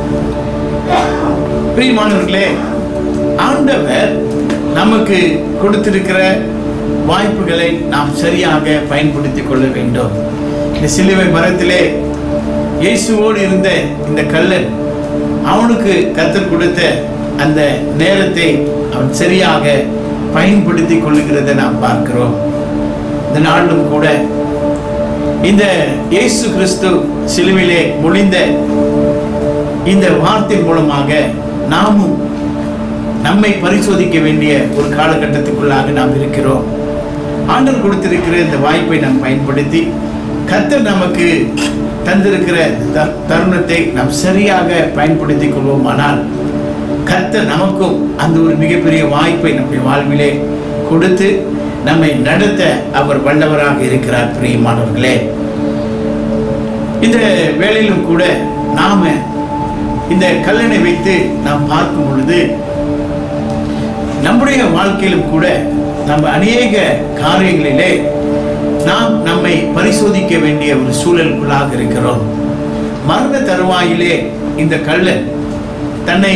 பிரியமானவர்களே ஆண்டவர் நமக்கு கொடுத்திருக்கிற வாய்ப்புகளை நாம் சரியாக பயன்படுத்திக் கொள்ள வேண்டும் இந்த சிலுவை மரத்திலே இயேசுவோடு இருந்த இந்த கல்லன் அவனுக்கு கத்தர் கொடுத்த அந்த நேரத்தை அவன் சரியாக பயன்படுத்திக் கொள்ளுகிறதை நாம் பார்க்கிறோம் இந்த நாளிலும் கூட இந்த இயேசு கிறிஸ்து சிலுவிலே மொழிந்த இந்த வார்த்தை மூலமாக நாமும் நம்மை பரிசோதிக்க வேண்டிய ஒரு காலகட்டத்துக்குள்ளாக நாம் இருக்கிறோம் ஆண்டவர் கொடுத்திருக்கிற இந்த வாய்ப்பை நாம் பயன்படுத்தி கர்த்தர் நமக்கு தந்திருக்கிற த- தருணத்தை நாம் சரியாக பயன்படுத்திக் கொள்வோமானால் கர்த்தர் நமக்கும் அந்த ஒரு மிகப்பெரிய வாய்ப்பை நம்முடைய வாழ்விலே கொடுத்து நம்மை நடத்த அவர் வல்லவராக இருக்கிறார் பிரியமானவர்களே இந்த வேளையிலும் கூட நாம இந்த கல்லணை வைத்து நாம் பார்க்கும் பொழுது நம்முடைய வாழ்க்கையிலும் கூட நம்ம அநேக காரியங்களிலே நாம் நம்மை பரிசோதிக்க வேண்டிய ஒரு சூழலுக்குள்ளாக இருக்கிறோம் மரண தருவாயிலே இந்த கள்ளன் தன்னை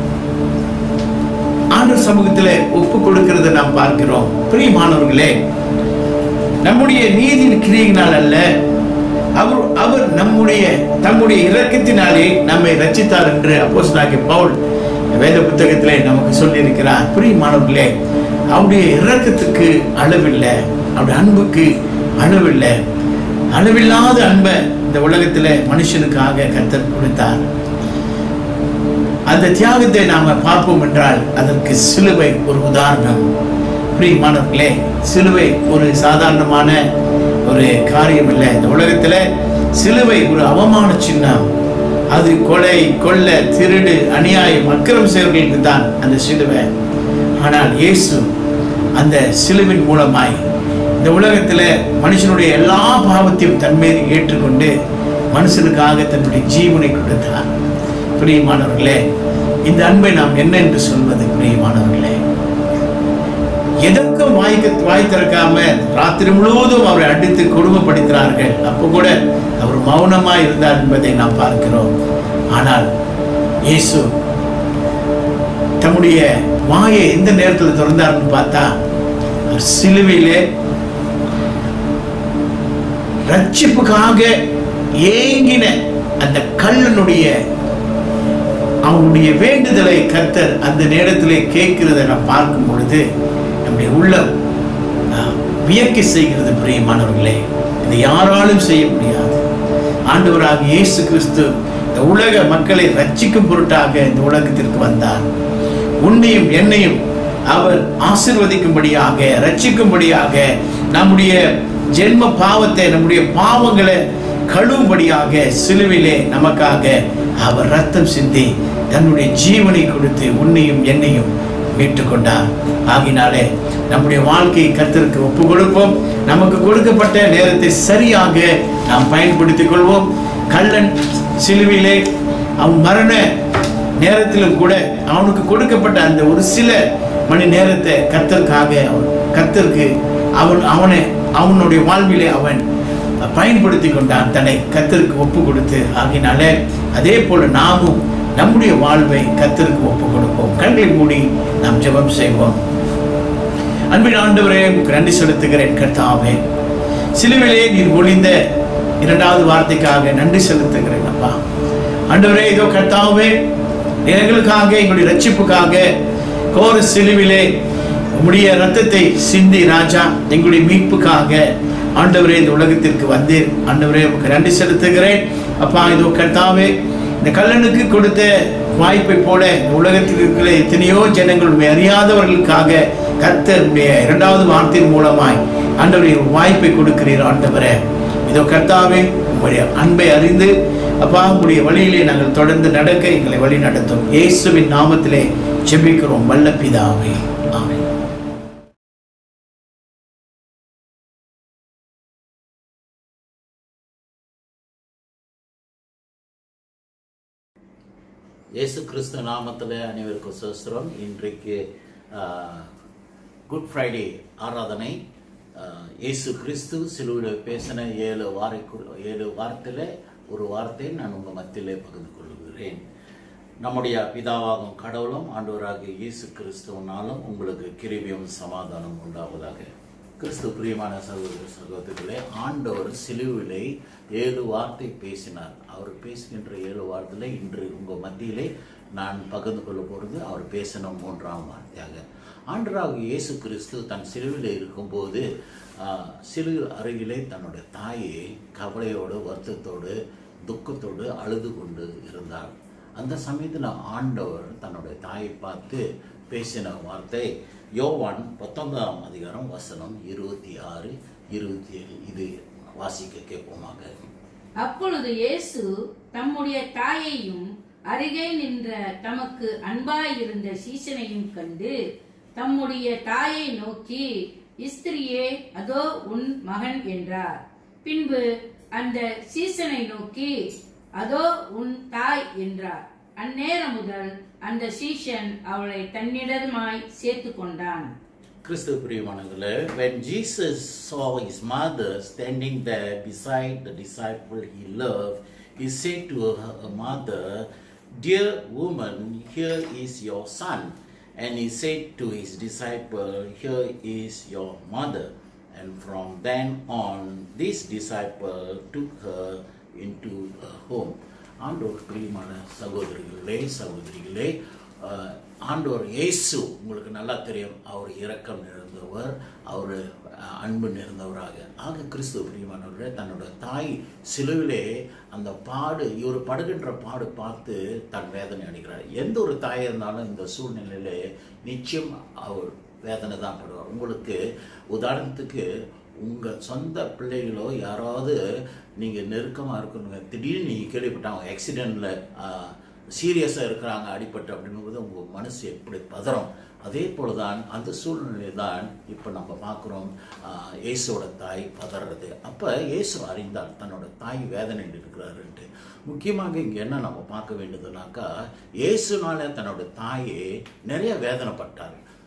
ஆண்டவர் சமூகத்திலே ஒப்பு கொடுக்கிறத நாம் பார்க்கிறோம் பிரியமானவர்களே நம்முடைய நீதியின் கிரியையினால் அல்ல அவர் அவர் நம்முடைய தம்முடைய இரக்கத்தினாலே நம்மை ரட்சித்தார் என்று அப்போஸ்தலனாகிய பவுல் வேத புத்தகத்திலே நமக்கு சொல்லியிருக்கிறார் பிரியமானவர்களே அவருடைய இரக்கத்துக்கு அளவில்லை அவருடைய அன்புக்கு அளவில்லை அளவில்லாத அன்பை இந்த உலகத்துல மனுஷனுக்காக கத்தர் கொடுத்தார் அந்த தியாகத்தை நாம பார்ப்போம் என்றால் அதற்கு சிலுவை ஒரு உதாரணம் பிரியமானவர்களே சிலுவை ஒரு சாதாரணமான ஒரு காரியம் இல்லை இந்த உலகத்துல சிலுவை ஒரு அவமான சின்னம் அது கொலை கொள்ள திருடு அநியாயம் அக்கிரம் செய்வர்களுக்கு தான் அந்த சிலுவை ஆனால் இயேசு அந்த சிலுவின் மூலமாய் இந்த உலகத்துல மனுஷனுடைய எல்லா பாவத்தையும் தன்மீது ஏற்றுக்கொண்டு மனுஷனுக்காக தன்னுடைய ஜீவனை கொடுத்தார் பிரியமானவர்களே இந்த அன்பை நாம் என்ன என்று சொல்வது பிரியமானவர்களே எதற்கும் வாய்க்கு வாய் திறக்காம ராத்திரி முழுவதும் அவரை அடித்து கொடுமைப்படுத்தினார்கள் அப்போ கூட அவர் மௌனமா இருந்தார் என்பதை நாம் பார்க்கிறோம் ஆனால் இயேசு தம்முடைய வாயை எந்த நேரத்தில் திறந்தார்னு பார்த்தா அவர் சிலுவையிலே ரட்சிப்புக்காக ஏங்கின அந்த கல்லனுடைய அவனுடைய வேண்டுதலை கர்த்தர் அந்த நேரத்திலே கேட்கிறதை நாம் பார்க்கும் பொழுது நம்முடைய உள்ளம் ஆஹ், வியக்க செய்கிறது பிரியமானவர்களே இதை யாராலும் செய்ய முடியாது ஆண்டவராக இயேசு கிறிஸ்து இந்த உலக மக்களை ரட்சிக்கும் பொருட்டாக இந்த உலகத்திற்கு வந்தார் உன்னையும் என்னையும் அவர் ஆசிர்வதிக்கும்படியாக ரட்சிக்கும்படியாக நம்முடைய ஜென்ம பாவத்தை நம்முடைய பாவங்களை கழுவும்படியாக சிலுவிலே நமக்காக அவர் ரத்தம் சிந்தி தன்னுடைய ஜீவனை கொடுத்து உன்னையும் என்னையும் மீட்டுக் கொண்டார் ஆகினாலே நம்முடைய வாழ்க்கையை கர்த்தருக்கு ஒப்பு கொடுப்போம் நமக்கு கொடுக்கப்பட்ட நேரத்தை சரியாக நாம் பயன்படுத்திக் கொள்வோம் கள்ளன் சிலுவிலே அவன் மரண நேரத்திலும் கூட அவனுக்கு கொடுக்கப்பட்ட அந்த ஒரு சில மணி நேரத்தை கர்த்தருக்காக அவன் கர்த்தருக்கு அவன் அவனை அவனுடைய வாழ்விலே அவன் பயன்படுத்தி கொண்டான் தன்னை கர்த்தருக்கு ஒப்பு கொடுத்து ஆகினாலே அதே போல நாமும் நம்முடைய வாழ்வை கர்த்தருக்கு ஒப்பு கொடுப்போம் கண்களை மூடி நாம் ஜெபம் செய்வோம் அன்பின் ஆண்டவரே உமக்கு நன்றி செலுத்துகிறேன் கர்த்தாவே சிலுவிலே நீர் ஒளிந்த இரண்டாவது வார்த்தைக்காக நன்றி செலுத்துகிறேன் அப்பா ஆண்டவரே இதோ கர்த்தாவே நீர் எங்களுக்காக எங்களுடைய ரட்சிப்புக்காக கோர சிலுவிலே உம்முடைய ரத்தத்தை சிந்தி ராஜா எங்களுடைய மீட்புக்காக ஆண்டவரே இந்த உலகத்திற்கு வந்தீர் ஆண்டவரே உமக்கு நன்றி செலுத்துகிறேன் அப்பா இதோ கர்த்தாவே இந்த கல்லனுக்கு கொடுத்த வாய்ப்பை போல இந்த உலகத்தில் இருக்கிற எத்தனையோ ஜனங்கள் உண்மை அறியாதவர்களுக்காக கர்த்தருடைய இரண்டாவது வார்த்தையின் மூலமாய் ஆண்டவருடைய வாய்ப்பை கொடுக்கிறீர் ஆண்டவரே இதோ கர்த்தாவே உங்களுடைய அன்பை அறிந்து அப்பா உங்களுடைய வழியிலே நாங்கள் தொடர்ந்து நடக்க எங்களை வழி நடத்தும் இயேசுவின் நாமத்திலே ஜெபிக்கிறோம் வல்ல பிதாவே ஆமென் இயேசு கிறிஸ்து நாமத்தில் அனைவருக்கும் சுஸ்திரம் இன்றைக்கு குட் ஃப்ரைடே ஆராதனை ஆஹ், இயேசு கிறிஸ்து சிலுவையில் பேசின ஏழு வாரை ஏழு வாரத்தில் ஒரு வார்த்தையை நான் உங்கள் மத்தியிலே பகிர்ந்து கொள்கிறேன் நம்முடைய பிதாவாகும் கடவுளும் ஆண்டவராகிய இயேசு கிறிஸ்துவனாலும் உங்களுக்கு கிருபியும் சமாதானம் உண்டாவதாக கிறிஸ்து பிரியமான சகோதர சகோதரிகளே ஆண்டவர் சிலுவிலே ஏழு வார்த்தை பேசினார் அவர் பேசுகின்ற ஏழு வார்த்தையில இன்று உங்கள் மத்தியிலே நான் பகிர்ந்து கொள்ள போகிறது அவர் பேசின மூன்றாம் வார்த்தையாக ஆண்டராக இயேசு கிறிஸ்து தன் சிலுவிலே இருக்கும்போது ஆஹ், சிலு அருகிலே தன்னுடைய தாயை கவலையோடு வருத்தத்தோடு துக்கத்தோடு அழுது கொண்டு இருந்தார் அந்த சமயத்தில் ஆண்டவர் தன்னுடைய தாயை பார்த்து பேசின வார்த்தை யோவான் பத்தொன்பதாம் அதிகாரம் வசனம் இருபத்தி ஆறு இருபத்தி ஏழு இது வாசிக்க கேட்போமாக அப்பொழுது இயேசு தம்முடைய தாயையும் அருகே நின்ற தமக்கு அன்பாயிருந்த சீசனையும் கண்டு தம்முடைய தாயை நோக்கி இஸ்திரியே அதோ உன் மகன் என்றார் பின்பு அந்த சீசனை நோக்கி அதோ உன் தாய் என்றார் அந்நேரம் முதல் அந்த சீசன் அவளை தன்னிடமாய் சேர்த்து கொண்டான் கிறிஸ்து பிரியமானங்களே when Jesus saw his mother standing there beside the disciple he loved he said to her her mother dear woman here is your son and he said to his disciple here is your mother and from then on this disciple took her into her home ஆண்டவர் பிரியமான சகோதரிகளே சகோதரிகளே அஹ், ஆண்டவர் இயேசு உங்களுக்கு நல்லா தெரியும் அவர் இரக்கம் நிறைந்தவர் அவர் அஹ், அன்பு நிறைந்தவராக ஆக கிறிஸ்துவ பிரியமானவர்களே தன்னோட தாய் சிலுவிலே அந்த பாடு இவர் படுகின்ற பாடு பார்த்து தன் வேதனை அடைகிறார் எந்த ஒரு தாயாக இருந்தாலும் இந்த சூழ்நிலையிலே நிச்சயம் அவர் வேதனை தான் படுவார் உங்களுக்கு உதாரணத்துக்கு உங்கள் சொந்த பிள்ளைகளோ யாராவது நீங்கள் நெருக்கமாக இருக்கணுங்க திடீர்னு நீங்கள் கேள்விப்பட்டாங்க ஆக்சிடெண்ட்டில் சீரியஸாக இருக்கிறாங்க அடிபட்டு அப்படின்னும்போது உங்கள் மனசு எப்படி பதறும் அதே போல தான் அந்த சூழ்நிலை தான் இப்போ நம்ம பார்க்குறோம் இயேசுவோட தாய் பதறது அப்போ இயேசு அறிந்தார் தன்னோட தாய் வேதனையில் இருக்கிறாருன்ட்டு முக்கியமாக இங்கே என்ன நம்ம பார்க்க வேண்டியதுனாக்கா இயேசுனால தன்னோட தாயே நிறைய வேதனைப்பட்டார்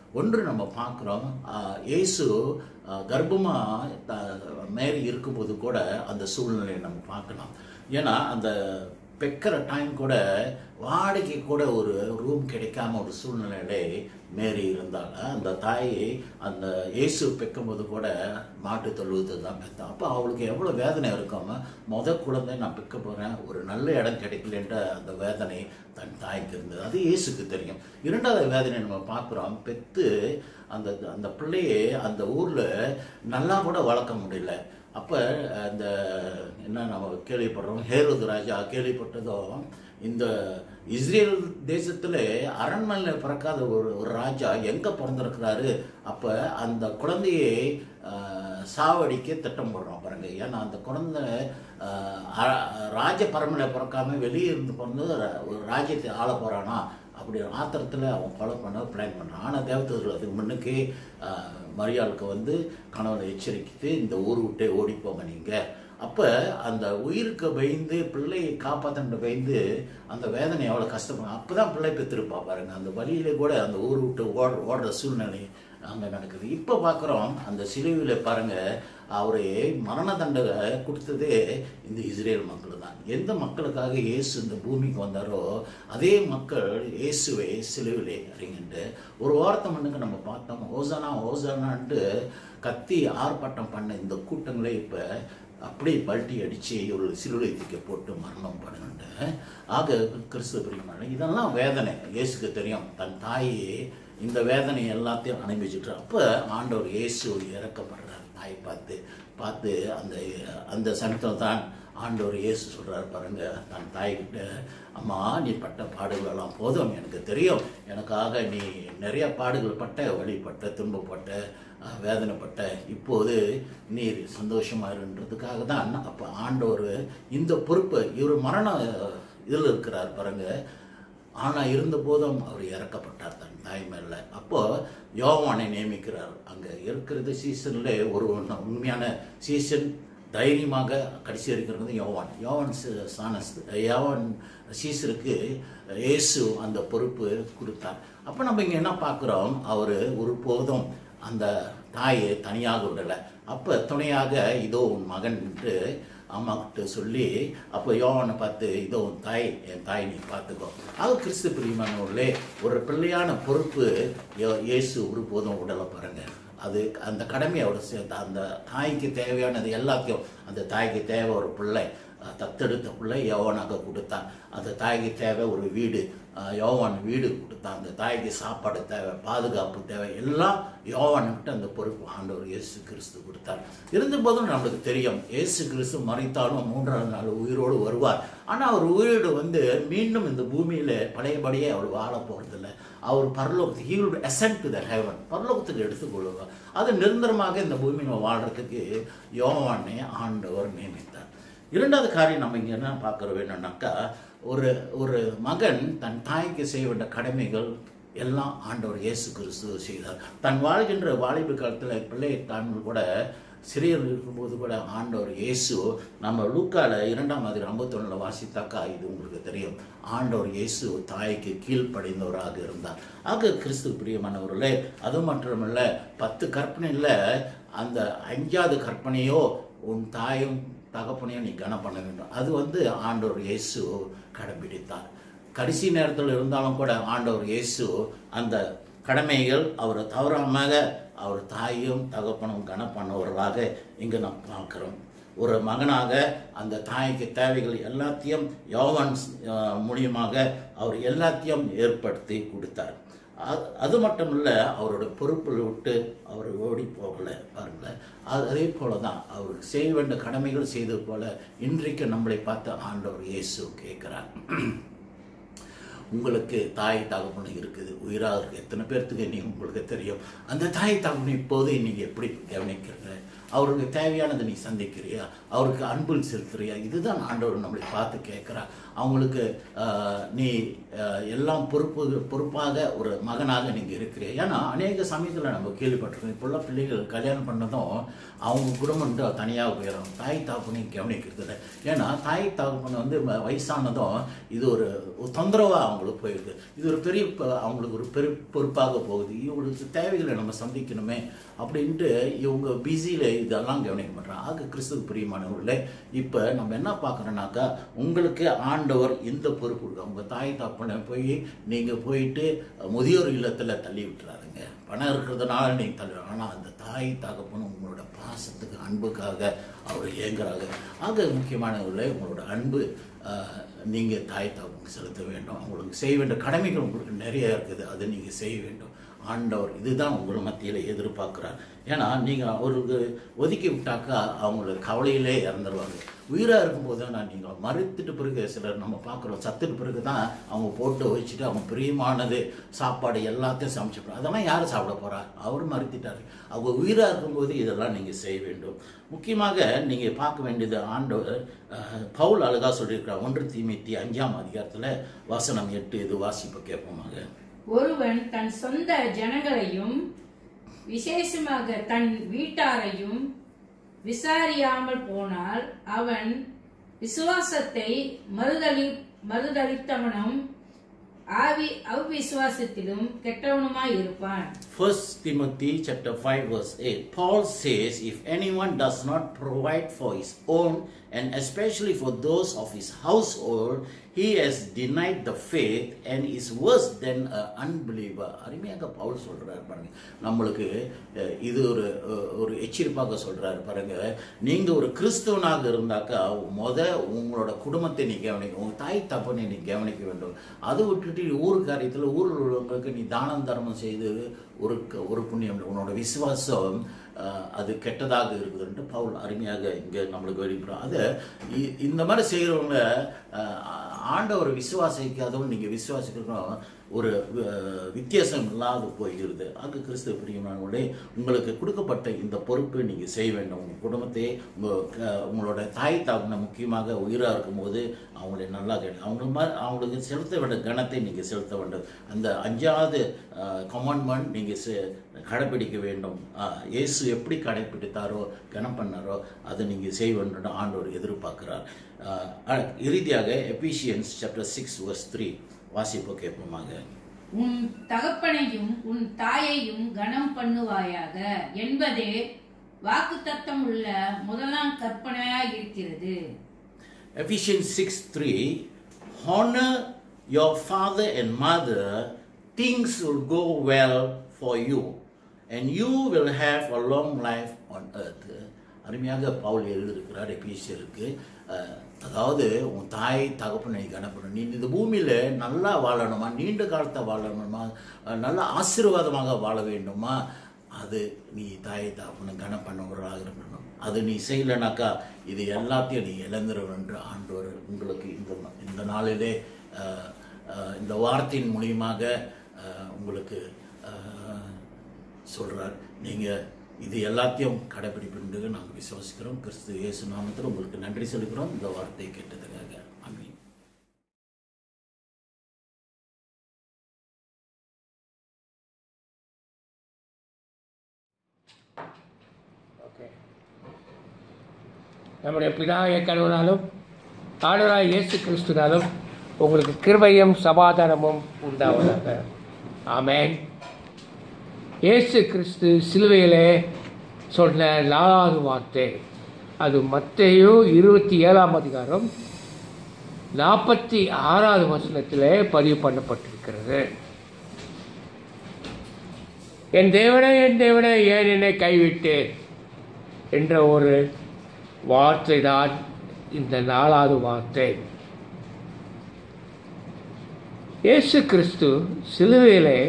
ஒன்று நம்ம பார்க்குறோம் இயேசு ஆஹ், கர்ப்பமா த- மேரி இருக்கும்போது கூட அந்த சூழ்நிலையை நம்ம பார்க்கலாம் ஏன்னா அந்த பெக்கிற டைம் கூட வாடகைக்கு கூட ஒரு ரூம் கிடைக்காம ஒரு சூழ்நிலையிலே மேரி இருந்தால அந்த தாய் அந்த இயேசு பெக்கும்போது கூட மாட்டு தொழுவது தான் பெத்தான் அப்போ அவளுக்கு எவ்வளோ வேதனை இருக்கும் முத குழந்தை நான் பெக்க போகிறேன் ஒரு நல்ல இடம் கிடைக்கலன்ற அந்த வேதனை தன் தாய்க்கு இருந்தது அது இயேசுக்கு தெரியும் இரண்டாவது வேதனை நம்ம பார்க்குறோம் பெத்து அந்த அந்த பிள்ளையை அந்த ஊரில் நல்லா கூட வளர்க்க முடியல அப்போ அந்த என்ன நம்ம கேள்விப்படுறோம் ஹேரோது ராஜா கேள்விப்பட்டதும் இந்த இஸ்ரேல் தேசத்தில் அரண்மனையில் பிறக்காத ஒரு ஒரு ராஜா எங்கே பிறந்திருக்கிறாரு அப்போ அந்த குழந்தையை ஆஹ், சாவடிக்க திட்டம் போடுறோம் பாருங்க ஏன்னா அந்த குழந்தை ஆஹ், அ- ராஜ பரம்பரை பிறக்காம வெளியே இருந்து பிறந்து ர- ஒரு ராஜ்யத்தை ஆள போறானா அப்படி ஆத்திரத்தில் அவன் கொலை பண்ண பிளான் பண்ணான் ஆனால் தேவதூதர்கள் அதுக்கு முன்னுக்கே ஆஹ், மரியாளுக்கு வந்து கணவனை எச்சரிக்கிட்டு இந்த ஊர் விட்டே ஓடி போங்க நீங்கள் அப்போ அந்த உயிருக்கு பயந்து பிள்ளையை காப்பாற்ற பயந்து அந்த வேதனை எவ்வளோ கஷ்டப்படும் அப்போ தான் பிள்ளை பெற்றிருப்பா பாருங்க அந்த வழியிலே கூட அந்த ஊர் விட்டு ஓட ஓடுற சூழ்நிலை அங்கே நடக்குது இப்போ பார்க்குறோம் அந்த சிலுவையில் பாருங்க அவரை மரண தண்டனை கொடுத்ததே இந்த இஸ்ரேல் மக்கள் தான் எந்த மக்களுக்காக இயேசு இந்த பூமிக்கு வந்தாரோ அதே மக்கள் இயேசுவை சிலுவிலே அறிங்கிட்டு ஒரு வார்த்தை மண்ணுக்கு நம்ம பார்த்தோம் ஓசானா ஓசானான்ட்டு கத்தி ஆர்ப்பாட்டம் பண்ண இந்த கூட்டங்களே இப்போ அப்படியே பல்ட்டி அடித்து ஒரு சிலுவை தூக்கி போட்டு மரணம் பண்ணுண்டு ஆக கிறிஸ்துவ பிரியமான இதெல்லாம் வேதனை இயேசுக்கு தெரியும் தன் தாயே இந்த வேதனை எல்லாத்தையும் அனுபவிச்சுட்டு அப்போ ஆண்டவர் இயேசு இறக்கப்படுறார் தாய் பார்த்து பார்த்து அந்த அந்த சமயத்தில் தான் ஆண்டவர் இயேசு சொல்றாரு பாருங்க தன் தாய்கிட்ட அம்மா நீ பட்ட பாடுகள் எல்லாம் போதும் எனக்கு தெரியும் எனக்காக நீ நிறைய பாடுகள் பட்ட வழிபட்ட துன்பப்பட்ட அஹ், வேதனைப்பட்ட இப்போது நீர் சந்தோஷமா இருன்றதுக்காக தான் அப்போ ஆண்டவர் இந்த பொறுப்பை இவர் மரண இதில் இருக்கிறார் பாருங்க ஆனா இருந்த போதும் அவர் இறக்கப்பட்டார் தன் தாய் மேல அப்போ யோவானை நியமிக்கிறார் அங்க இருக்கிறது சீசன்ல ஒரு உண்மை- உண்மையான சீசன் தைரியமாக கடைசி இருக்கிறது யோவான் யோவான் சி- சானஸ் யோவான் சீசருக்கு இயேசு அந்த பொறுப்பு கொடுத்தார் அப்போ நம்ம இங்கே என்ன பார்க்குறோம் அவர் ஒரு போதும் அந்த தாயை தனியாக விடலை அப்போ துணையாக இதோ உன் மகன் என்று அம்மா கிட்ட சொல்லி அப்போ யோவானை பார்த்து இதோ உன் தாய் என் தாய் நீ பார்த்துக்கோ அது கிறிஸ்து பிரியமானவர்களே ஒரு பிள்ளையான பொறுப்பு யோ- இயேசு ஒருபோதும் உடலை பாருங்க அது அந்த கடமையை அவர் சேர்த்து அந்த தாய்க்கு தேவையானது எல்லாத்தையும் அந்த தாய்க்கு தேவை ஒரு பிள்ளை அஹ், தத்தெடுத்த பிள்ளை யோவானாக கொடுத்தான் அந்த தாய்க்கு தேவை ஒரு வீடு அஹ், யோவான் வீடு கொடுத்தான் அந்த தாய்க்கு சாப்பாடு தேவை பாதுகாப்பு தேவை எல்லாம் யோவானுக்கிட்ட அந்த பொறுப்பு ஆண்டவர் இயேசு கிறிஸ்து கொடுத்தார் இருந்தபோதும் நம்மளுக்கு தெரியும் இயேசு கிறிஸ்து மறைத்தாலும் மூன்றாவது நாள் உயிரோடு வருவார் ஆனால் அவர் உயிரோடு வந்து மீண்டும் இந்த பூமியில பழையபடியே அவர் வாழ போறதில்லை அவர் பரலோகத்துக்கு he will ascend to the heaven பரலோகத்துக்கு எடுத்துக்கொள்வார் அது நிரந்தரமாக இந்த பூமியில் வாழ்றதுக்கு யோவானை ஆண்டவர் நியமித்தார் இரண்டாவது காரியம் நம்ம இங்க என்ன பார்க்குற வேணும்னாக்கா ஒரு ஒரு மகன் தன் தாய்க்கு செய்ய வேண்டிய கடமைகள் எல்லாம் ஆண்டவர் இயேசு கிறிஸ்து செய்தார் தன் வாழ்கின்ற வாலிப காலத்தில் பிள்ளை தான் கூட சிறையில் இருக்கும்போது கூட ஆண்டவர் இயேசு நம்ம லூக்கால இரண்டாம் அதில் ஐம்பத்தொன்னில் வாசித்தாக்கா இது உங்களுக்கு தெரியும் ஆண்டவர் இயேசு தாய்க்கு கீழ்ப்படைந்தவராக இருந்தார் ஆக கிறிஸ்து பிரியமானவர்களே அது மட்டுமல்ல பத்து கற்பனையில் அந்த அஞ்சாவது கற்பனையோ உன் தாயும் தகப்பனையும் நீ கனம் பண்ண வேண்டும் அது வந்து ஆண்டவர் இயேசு கடைபிடித்தார் கடைசி நேரத்தில் இருந்தாலும் கூட ஆண்டவர் இயேசு அந்த கடமைகள் அவர் தவறாம அவர் தாயும் தகப்பனும் கனம் பண்ணவர்களாக இங்கே நாம் பார்க்கிறோம் ஒரு மகனாக அந்த தாய்க்கு தேவைகள் எல்லாத்தையும் யோவான் அஹ், மூலியமாக அவர் எல்லாத்தையும் ஏற்படுத்தி கொடுத்தார் அது- அது மட்டும் இல்லை அவரோட பொறுப்பில் விட்டு அவர் ஓடி போகலை பாருங்களேன் அது அதே போல தான் அவர் செய்ய வேண்டிய கடமைகள் செய்தது போல இன்றைக்கு நம்மளை பார்த்து ஆண்டவர் இயேசு கேட்கிறார் உங்களுக்கு தாய் தகப்பன் இருக்குது உயிராக இருக்கு எத்தனை பேர்த்துக்கு நீ உங்களுக்கு தெரியும் அந்த தாய் தகப்பன் இப்போது நீங்கள் எப்படி கவனிக்கிறீங்க அவருக்கு தேவையானதை நீ சந்திக்கிறியா அவருக்கு அன்பு செலுத்துறியா இதுதான் ஆண்டவர் நம்மளை பார்த்து கேட்குறார் அவங்களுக்கு ஆஹ், நீ ஆஹ், எல்லாம் பொறுப்பு பொறுப்பாக ஒரு மகனாக நீங்கள் இருக்கிறீ ஏன்னா அநேக சமயத்தில் நம்ம கேள்விப்பட்டிருக்கோம் இப்போல்லாம் பிள்ளைகள் கல்யாணம் பண்ணதும் அவங்க குடும்பம் தனியாக போயிடும் தாய் தாப்புனையும் கவனிக்கிறது இல்லை ஏன்னா தாய் தாப்புனை வந்து ம- வயசானதும் இது ஒரு ஒரு தொந்தரவாக அவங்களுக்கு போயிடுது இது ஒரு பெரிய ப- அவங்களுக்கு ஒரு பெரு பொறுப்பாக போகுது இவங்களுக்கு தேவைகளை நம்ம சந்திக்கணுமே அப்படின்ட்டு இவங்க பிஸியில் இதெல்லாம் கவனிக்க மாட்டாங்க ஆக கிறிஸ்துவ பிரியமானவர்களே இப்போ நம்ம என்ன பார்க்குறோன்னாக்கா உங்களுக்கு ஆண்டவர் இந்த பொறுப்பு கொடுக்க உங்கள் தாய் தாப்பனை போய் நீங்கள் போயிட்டு முதியோர் இல்லத்தில் தள்ளி விட்டுறாருங்க பணம் இருக்கிறதுனால நீங்கள் தள்ளி ஆனால் அந்த தாய் தகப்பனும் உங்களோட பாசத்துக்கு அன்புக்காக அவர் ஏங்குறாங்க ஆக முக்கியமானவர்களே உங்களோட அன்பு நீங்கள் தாய் தகப்பனுக்கு செலுத்த வேண்டும் அவங்களுக்கு செய்ய வேண்டிய கடமைகள் உங்களுக்கு நிறைய இருக்குது அதை நீங்கள் செய்ய வேண்டும் ஆண்டவர் இதுதான் உங்கள் மத்தியில் எதிர்பார்க்குறார் ஏன்னா நீங்கள் அவருக்கு ஒதுக்கி விட்டாக்கா அவங்களுக்கு கவலையிலே இறந்துருவாங்க உயிராக இருக்கும்போது நான் நீங்கள் மறுத்துட்டு பிறகு சிலர் நம்ம பார்க்குறோம் சத்துட்டு பிறகு தான் அவங்க போட்டு வச்சுட்டு அவங்க பிரியமானது சாப்பாடு எல்லாத்தையும் சமைச்சு அதெல்லாம் யார் சாப்பிட போகிறா அவர் மறுத்திட்டாரு அவங்க உயிராக இருக்கும்போது இதெல்லாம் நீங்கள் செய்ய வேண்டும் முக்கியமாக நீங்கள் பார்க்க வேண்டியது ஆண்டவர் அஹ், பவுல் அழகா சொல்லியிருக்கிறார் ஒன்று தீமித்தி அஞ்சாம் அதிகாரத்தில் வசனம் எட்டு இது வாசிப்பு கேட்போமாக ஒருவன் தன் சொந்த ஜனங்களையும் விசேஷமாக தன் வீட்டாரையும் விசாரியாமல் போனால் அவன் விசுவாசத்தை மறுதளி மறுதளித்தவனும் ஆவி அவ்விசுவாசத்திலும் கெட்டவனுமாய் இருப்பான் First Timothy chapter 5 verse 8 Paul says if anyone does not provide for his own and especially for those of his household he has denied the faith and is worse than an unbeliever அருமையாக பவுல் சொல்றாரு பாருங்க நம்மளுக்கு அஹ், இது ஒரு அஹ், ஒரு எச்சரிப்பாக சொல்றாரு பாருங்க நீங்க ஒரு கிறிஸ்துவனாக இருந்தாக்கா முத உங்களோட குடும்பத்தை நீ கவனிக்க உங்க தாய் தப்பனை நீ கவனிக்க வேண்டும் அதை விட்டுட்டு ஊர் காரியத்தில் ஊரில் உள்ளவங்களுக்கு நீ தானம் தர்மம் செய்து ஒரு க- ஒரு புண்ணியம் இல்லை. உன்னோட விசுவாசம் அஹ், அது கெட்டதாக இருக்குதுன்ட்டு பவுல் அருமையாக இங்கே நம்மளுக்கு வெளிப்படுறோம் அது இ- இந்த மாதிரி செய்கிறவங்க ஆண்டவர் விசுவாசிக்காதவங்க நீங்கள் விசுவாசிக்கணும் ஒரு அஹ், வித்தியாசம் இல்லாத போகிறது அங்கு கிறிஸ்துவ பிரியமானவர்களே உங்களுக்கு கொடுக்கப்பட்ட இந்த பொறுப்பை நீங்கள் செய்ய வேண்டும் உங்கள் குடும்பத்தை உங்கள் க- உங்களோட தாய் தாப்பனை முக்கியமாக உயிராக இருக்கும்போது அவங்களை நல்லா கேட்டு அவங்க மாதிரி அவங்களுக்கு செலுத்த வேண்டிய கணத்தை நீங்கள் செலுத்த வேண்டும் அந்த அஞ்சாவது கமாண்ட்மெண்ட் நீங்கள் செ- கடைப்பிடிக்க வேண்டும் அஹ், இயேசு எப்படி கடைப்பிடித்தாரோ கனம் பண்ணாரோ அதை நீங்கள் செய்ய வேண்டும் ஆண்டவர் எதிர்பார்க்கிறார் அஹ், அஹ், இறுதியாக Ephesians chapter six verse three வாசிப்பு கேட்போமாக உன் தகப்பனையும் உன் தாயையும் கனம் பண்ணுவாயாக என்பதே வாக்குத்தத்தம் உள்ள முதலாம் கற்பனையாய் இருக்கிறது Ephesians 6 3 Honor your father and mother, things will go well for you, and you will have a long life on earth. அருமையாக பவுல் எழுதியிருக்கிறார் எபிசியருக்கு அஹ், அதாவது உன் தாய் தகப்பனை கனப்படும் நீ இந்த பூமியில் நல்லா வாழணுமா நீண்ட காலத்தை வாழணுமா அஹ், நல்ல ஆசீர்வாதமாக வாழ வேண்டுமா அது நீ தாயை தகப்பனை கனம் பண்ணவர்களாக இருக்கணும் அது நீ செய்யலைனாக்கா இது எல்லாத்தையும் நீ இழந்துருவ என்று ஆண்டவர் உங்களுக்கு இந்த இந்த நாளிலே அஹ், அஹ், இந்த வார்த்தையின் மூலியமாக அஹ், உங்களுக்கு அஹ், சொல்றார் நீங்க இது எல்லாத்தையும் கடைபிடிப்பு நாங்கள் விசுவாசிக்கிறோம் கிறிஸ்து இயேசு நாமத்தில் உங்களுக்கு நன்றி செலுத்துகிறோம் இந்த வார்த்தையை கேட்டதுக்காக ஆமீன் ஓகே நம்முடைய பிதாய கடவுளாலும் ஆண்டவராய் இயேசு கிறிஸ்துனாலும் உங்களுக்கு கிருபையும் சமாதானமும் உண்டாவதாக ஆமென் இயேசு கிறிஸ்து சிலுவையிலே சொன்ன நாலாவது வார்த்தை அது மத்தேயு இருபத்தி ஏழாம் அதிகாரம் நாற்பத்தி ஆறாவது வசனத்திலே பதிவு பண்ணப்பட்டிருக்கிறது என் தேவனே என் தேவனே ஏன் என்னை கைவிட்டேன் என்ற ஒரு வார்த்தை தான் இந்த நாலாவது வார்த்தை இயேசு கிறிஸ்து சிலுவையிலே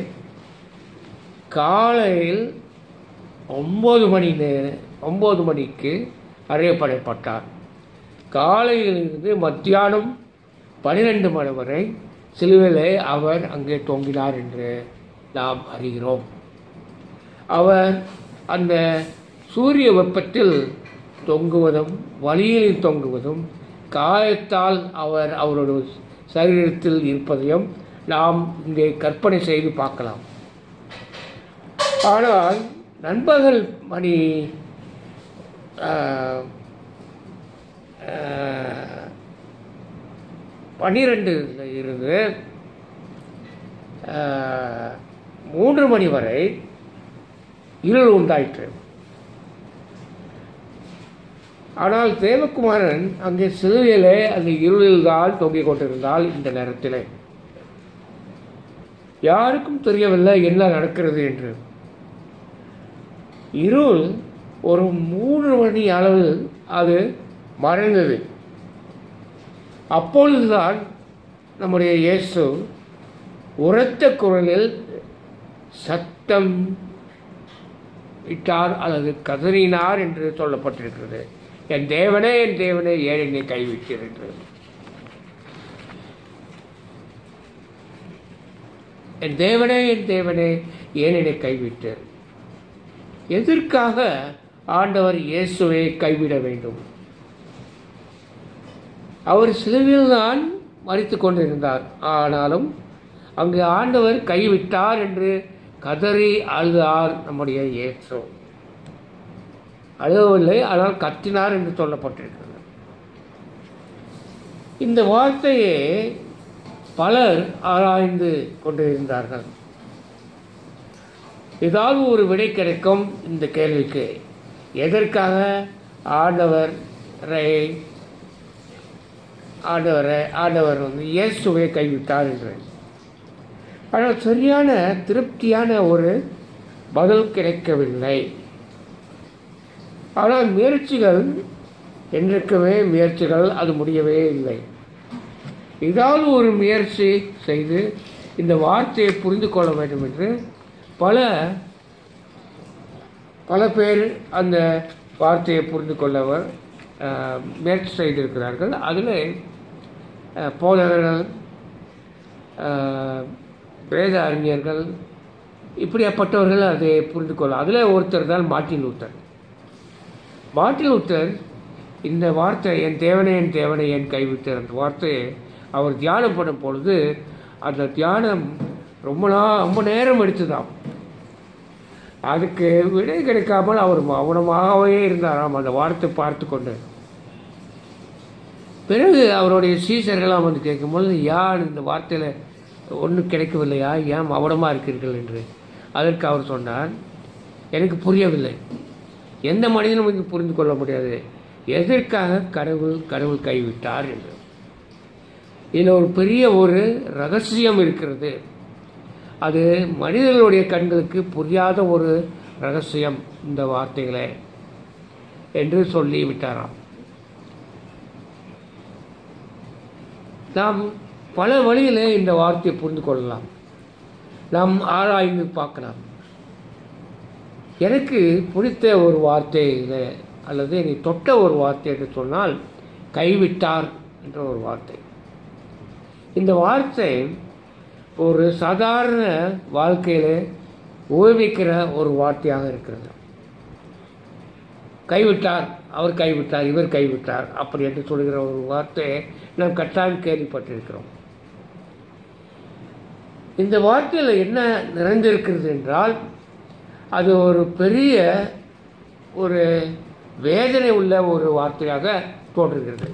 காலையில் ஒம்பது மணி நேர ஒம்பது மணிக்கு அறியப்படப்பட்டார் காலையிலிருந்து மத்தியானம் பன்னிரெண்டு மணி வரை சிலுவையிலே அவர் அங்கே தொங்கினார் என்று நாம் அறிகிறோம் அவர் அந்த சூரிய வெப்பத்தில் தொங்குவதும் வழியில் தொங்குவதும் காயத்தால் அவர் அவருடைய சரீரத்தில் இருப்பதையும் நாம் இங்கே கற்பனை செய்து பார்க்கலாம் ஆனால் நண்பகல் மணி ஆஹ், ஆஹ், பன்னிரெண்டுல இருந்து ஆஹ், மூன்று மணி வரை இருள் உண்டாயிற்று ஆனால் தேவகுமாரன் அங்கே சிலுவையிலே அந்த இருளில் தான் தொங்கிக் கொண்டிருந்தால் இந்த நேரத்திலே யாருக்கும் தெரியவில்லை என்ன நடக்கிறது என்று இருள் ஒரு மூன்று மணி அளவில் அது மறைந்தது அப்பொழுதுதான் நம்முடைய இயேசு உரத்த குரலில் சத்தம் இட்டார் அல்லது கதறினார் என்று சொல்லப்பட்டிருக்கிறது என் தேவனே என் தேவனே ஏன் என்னை கைவிட்டீர் என்று என் தேவனே என் தேவனே ஏன் என்னை கைவிட்டீர் எதற்காக ஆண்டவர் இயேசுவை கைவிட வேண்டும் அவர் சிலுவையில் தான் மறித்து கொண்டிருந்தார் ஆனாலும் அங்கு ஆண்டவர் கைவிட்டார் என்று கதறி அழுதார் நம்முடைய இயேசு அழுகவில்லை ஆனால் கத்தினார் என்று சொல்லப்பட்டிருக்கிறது இந்த வார்த்தையை பலர் ஆராய்ந்து கொண்டிருந்தார்கள் ஏதாவது ஒரு விடை கிடைக்கும் இந்த கேள்விக்கு எதற்காக ஆண்டவரை ஆண்டவரை ஆண்டவர் வந்து இயேசுவை கைவிட்டார் என்று ஆனால் சரியான திருப்தியான ஒரு பதில் கிடைக்கவில்லை ஆனால் முயற்சிகள் என்றைக்குமே முயற்சிகள் அது முடியவே இல்லை ஏதாவது ஒரு முயற்சி செய்து இந்த வார்த்தையை புரிந்து கொள்ள வேண்டும் என்று பல பல பேர் அந்த வார்த்தையை புரிந்து கொள்ளவர் அஹ், முயற்சி செய்திருக்கிறார்கள் அதில் அஹ், போதகர்கள் அஹ், வேத அறிஞர்கள் இப்படியாப்பட்டவர்கள் அதை புரிந்து கொள்ள அதில் ஒருத்தர் தான் மார்ட்டின் லூத்தர் மார்ட்டின் லூத்தர் இந்த வார்த்தை என் தேவனே என் தேவனை என் கைவிட்டார் அந்த வார்த்தையை அவர் தியானம் பண்ணும் பொழுது அந்த தியானம் ரொம்ப நா ரொம்ப நேரம் எடுத்துதான் அதுக்கு விடை கிடைக்காமல் அவர் மௌனமாகவே இருந்தாராம் அந்த வார்த்தை பார்த்து கொண்டு பிறகு அவருடைய சீசர்களாம் வந்து கேட்கும்போது யார் இந்த வார்த்தையில் ஒன்றும் கிடைக்கவில்லையா ஏன் மௌனமாக இருக்கிறீர்கள் என்று அதற்கு அவர் சொன்னார் எனக்கு புரியவில்லை எந்த மனிதனும் இங்கு புரிந்து கொள்ள முடியாது எதற்காக கடவுள் கடவுள் கைவிட்டார் என்று இதில் ஒரு பெரிய ஒரு ரகசியம் இருக்கிறது அது மனிதர்களுடைய கண்களுக்கு புரியாத ஒரு ரகசியம் இந்த வார்த்தைகளே என்று சொல்லி விட்டாராம் நாம் பல வழியிலே இந்த வார்த்தையை புரிந்து கொள்ளலாம் நாம் ஆராய்ந்து பார்க்கலாம் எனக்கு பிடித்த ஒரு வார்த்தையில் அல்லது என்னை தொட்ட ஒரு வார்த்தை என்று சொன்னால் கைவிட்டார் என்ற ஒரு வார்த்தை இந்த வார்த்தை ஒரு சாதாரண வாழ்க்கையில் உபயோகிக்கிற ஒரு வார்த்தையாக இருக்கிறது கைவிட்டார் அவர் கைவிட்டார் இவர் கைவிட்டார் அப்படி என்று சொல்கிற ஒரு வார்த்தையை நாம் கட்டாயம் கேள்விப்பட்டிருக்கிறோம் இந்த வார்த்தையில் என்ன நிறைந்திருக்கிறது என்றால் அது ஒரு பெரிய ஒரு வேதனை உள்ள ஒரு வார்த்தையாக தோன்றுகிறது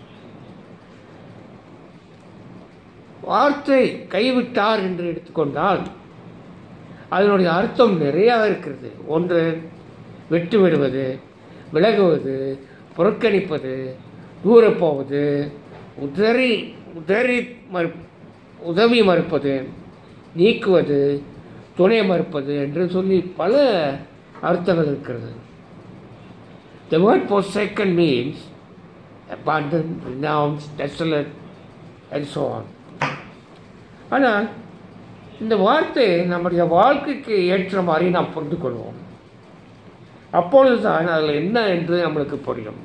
வார்த்தை கைவிட்டார் என்று எடுத்துக்கொண்டால் அதனுடைய அர்த்தம் நிறையா இருக்கிறது ஒன்று விட்டு விடுவது விலகுவது புறக்கணிப்பது தூரப் போவது உதறி உதறி மறு உதவி மறுப்பது நீக்குவது துணை மறுப்பது என்று சொல்லி பல அர்த்தங்கள் இருக்கிறது The word forsaken means abandoned, renounced, desolate, and so on. ஆனால் இந்த வார்த்தையை நம்முடைய வாழ்க்கைக்கு ஏற்ற மாதிரி நாம் புரிந்து கொள்வோம் அப்பொழுதுதான் அதில் என்ன என்று நம்மளுக்கு புரியும்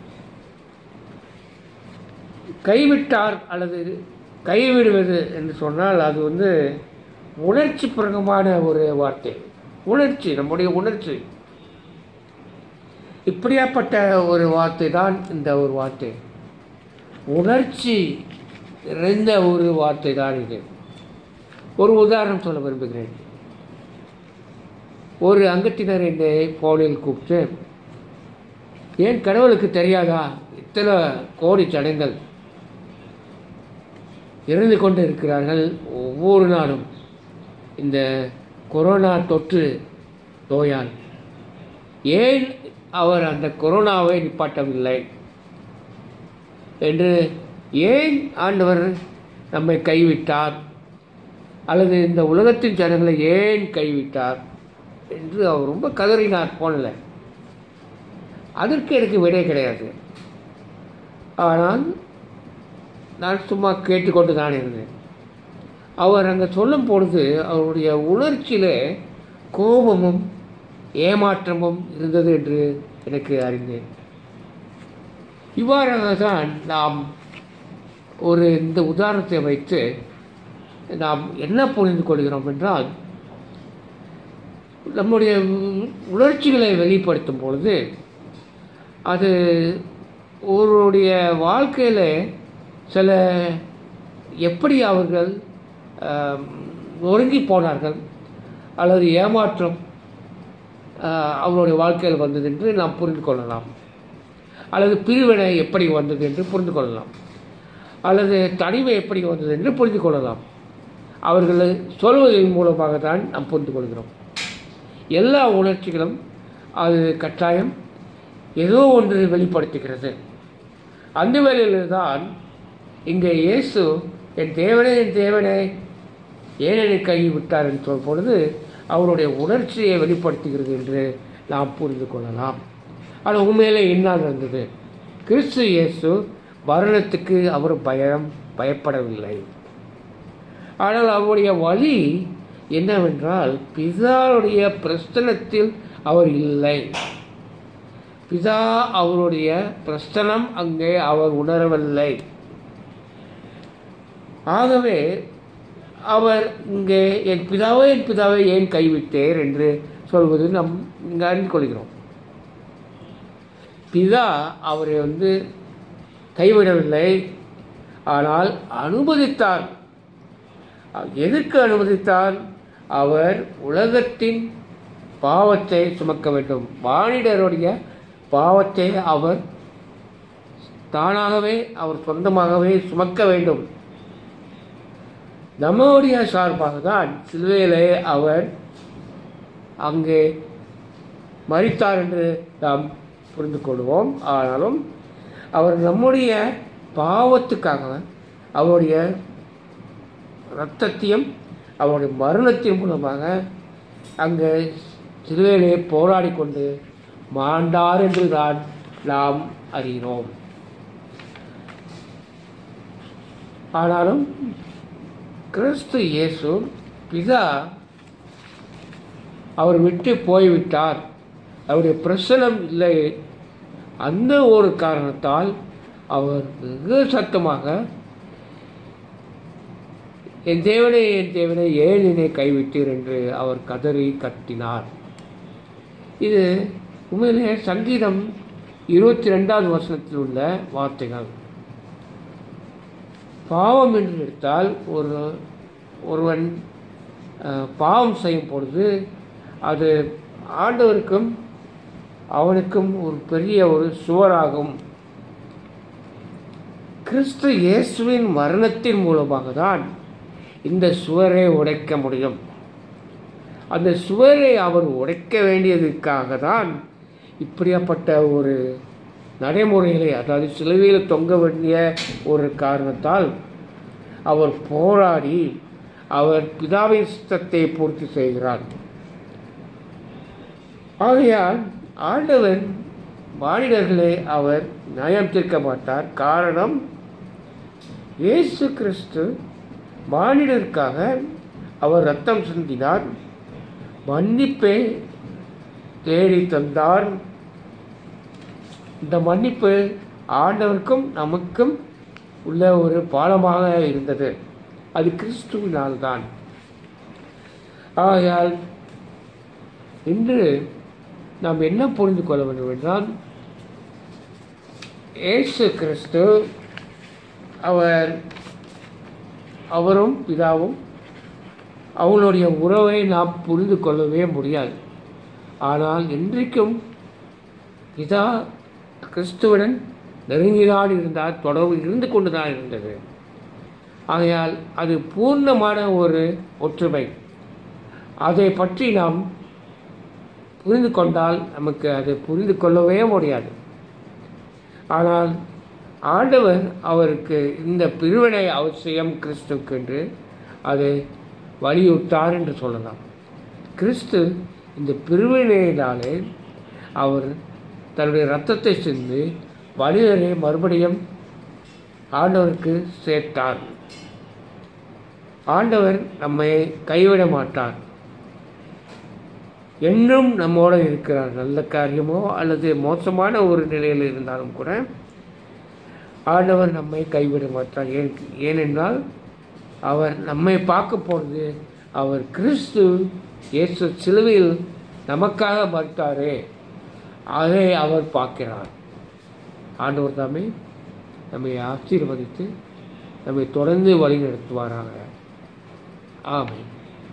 கைவிட்டார் அல்லது கைவிடுவது என்று சொன்னால் அது வந்து உணர்ச்சி பிரகமான ஒரு வார்த்தை உணர்ச்சி நம்முடைய உணர்ச்சி இப்படியாப்பட்ட ஒரு வார்த்தை தான் இந்த ஒரு வார்த்தை உணர்ச்சி நிறைந்த ஒரு வார்த்தை தான் இது ஒரு உதாரணம் சொல்ல விரும்புகிறேன் ஒரு அங்கத்தினர் என்னை ஃபோனில் கூப்பிட்டு ஏன் கடவுளுக்கு தெரியாதா இத்தனை கோடி ஜனங்கள் இறந்து கொண்டு இருக்கிறார்கள் ஒவ்வொரு நாளும் இந்த கொரோனா தொற்று நோயால் ஏன் அவர் அந்த கொரோனாவை நிப்பாட்டவில்லை என்று ஏன் ஆண்டவர் நம்மை கைவிட்டார் அல்லது இந்த உலகத்தின் ஜனங்களை ஏன் கைவிட்டார் என்று அவர் ரொம்ப கதறினார் போனல அதற்கு எனக்கு விடை கிடையாது ஆனால் நான் சும்மா கேட்டுக்கொண்டு தான் இருந்தேன் அவர் அங்கே சொல்லும் பொழுது அவருடைய உணர்ச்சியில் கோபமும் ஏமாற்றமும் இருந்தது என்று எனக்கு அறிந்தேன் இவ்வாறாக தான் நாம் ஒரு இந்த உதாரணத்தை வைத்து நாம் என்ன புரிந்து கொள்கிறோம் என்றால் நம்முடைய உணர்ச்சிகளை வெளிப்படுத்தும் பொழுது அது ஒருவருடைய வாழ்க்கையில் சில எப்படி அவர்கள் ஆம், நொறுங்கி போனார்கள் அல்லது ஏமாற்றம் ஆ, அவருடைய வாழ்க்கையில் வந்தது என்று நாம் புரிந்து கொள்ளலாம் அல்லது பிரிவினை எப்படி வந்தது என்று புரிந்து கொள்ளலாம் அல்லது தனிமை எப்படி வந்தது என்று புரிந்து கொள்ளலாம் அவர்கள் சொல்வதன் மூலமாக தான் நாம் புரிந்து கொள்கிறோம் எல்லா உணர்ச்சிகளும் அது கட்டாயம் ஏதோ ஒன்று வெளிப்படுத்துகிறது அந்த வேளையில் தான் இங்கே இயேசு என் தேவனே என் தேவனே ஏன் என்னை கை விட்டார் என்று சொல்லும் பொழுது அவருடைய உணர்ச்சியை வெளிப்படுத்துகிறது என்று நாம் புரிந்து கொள்ளலாம் ஆனால் உண்மையிலே என்ன நடந்தது கிறிஸ்து இயேசு மரணத்துக்கு அவர் பயம் பயப்படவில்லை ஆனால் அவருடைய வழி என்னவென்றால் பிதாவுடைய பிரஸ்தனத்தில் அவர் இல்லை பிதா அவருடைய பிரஸ்தனம் அங்கே அவர் உணரவில்லை ஆகவே அவர் இங்கே என் பிதாவே என் பிதாவை ஏன் கைவிட்டேர் என்று சொல்வது நாம் இங்கே அறிந்து கொள்கிறோம் பிதா அவரை வந்து கைவிடவில்லை ஆனால் அனுமதித்தார் எதற்கு அனுமதித்தார் அவர் உலகத்தின் பாவத்தை சுமக்க வேண்டும் மானிடருடைய பாவத்தை அவர் தானாகவே அவர் சொந்தமாகவே சுமக்க வேண்டும் நம்முடைய சார்பாக தான் சிலுவையிலே அவர் அங்கே மறித்தார் என்று நாம் புரிந்து கொள்வோம் ஆனாலும் அவர் நம்முடைய பாவத்துக்காக அவருடைய இரத்தத்தையும் அவருடைய மரணத்தின் மூலமாக அங்கே சிலுவையிலே போராடி கொண்டு மாண்டார் என்று தான் நாம் அறிகிறோம் ஆனாலும் கிறிஸ்து இயேசு பிதா அவர் விட்டு போய்விட்டார் அவருடைய பிரசனம் இல்லை அந்த ஒரு காரணத்தால் அவர் வெகு சத்தமாக என் தேவனே என் தேவனே ஏன் என்னை கைவிட்டீர் என்று அவர் கதறி கத்தினார் இது உண்மையிலே சங்கீதம் இருபத்தி ரெண்டாவது வசனத்தில் உள்ள வார்த்தைகள் பாவம் என்று எடுத்தால் ஒரு ஒருவன் அஹ், பாவம் செய்யும் பொழுது அது ஆண்டவருக்கும் அவனுக்கும் ஒரு பெரிய ஒரு சுவராகும் கிறிஸ்து இயேசுவின் மரணத்தின் மூலமாக தான் இந்த சுவரை உடைக்க முடியும் அந்த சுவரை அவர் உடைக்க வேண்டியதுக்காக தான் இப்படியாப்பட்ட ஒரு நடைமுறைகளை அதாவது சிலுவையில் தொங்க வேண்டிய ஒரு காரணத்தால் அவர் போராடி அவர் பிதாவின் சித்தத்தை பூர்த்தி செய்கிறார் ஆகையால் ஆண்டவன் மானிடர்களை அவர் நியாயம் தீர்க்க மாட்டார் காரணம் இயேசு கிறிஸ்து மானிடருக்காக அவர் ரத்தம் சிந்தினார் மன்னிப்பை தேடி தந்தார் இந்த மன்னிப்பு ஆண்டவருக்கும் நமக்கும் உள்ள ஒரு பாலமாக இருந்தது அது கிறிஸ்துவினால் தான் ஆகையால் இன்று நாம் என்ன புரிந்து கொள்ள வேண்டும் என்றால் இயேசு கிறிஸ்து அவர் அவரும் பிதாவும் அவங்களுடைய உறவை நாம் புரிந்து கொள்ளவே முடியாது ஆனால் இன்றைக்கும் பிதா கிறிஸ்துவுடன் நெருங்கிதான் இருந்தார் தொடர்பு இருந்து கொண்டு தான் இருந்தது ஆகையால் அது பூர்ணமான ஒரு ஒற்றுமை அதை பற்றி நாம் புரிந்து கொண்டால் நமக்கு அது புரிந்து கொள்ளவே முடியாது ஆனால் ஆண்டவர் அவருக்கு இந்த பிரிவினை அவசியம் கிறிஸ்துவுக்கு என்று அதை வலியுறுத்தார் என்று சொல்லலாம் கிறிஸ்து இந்த பிரிவினையினாலே அவர் தன்னுடைய ரத்தத்தை சிந்து மனிதரை மறுபடியும் ஆண்டவருக்கு சேர்த்தார் ஆண்டவர் நம்மை கைவிட மாட்டார் என்றும் நம்மோடு இருக்கிறார் நல்ல காரியமோ அல்லது மோசமான ஒரு நிலையில் இருந்தாலும் கூட ஆண்டவர் நம்மை கைவிட மாட்டார் ஏன் ஏனென்றால் அவர் நம்மை பார்க்க போகிறது அவர் கிறிஸ்து இயேசு சிலுவையில் நமக்காக மறுத்தாரே அதை அவர் பார்க்கிறார் ஆண்டவர் தாமே நம்மை ஆசீர்வதித்து நம்மை தொடர்ந்து வழி நடத்துவாராக ஆமென்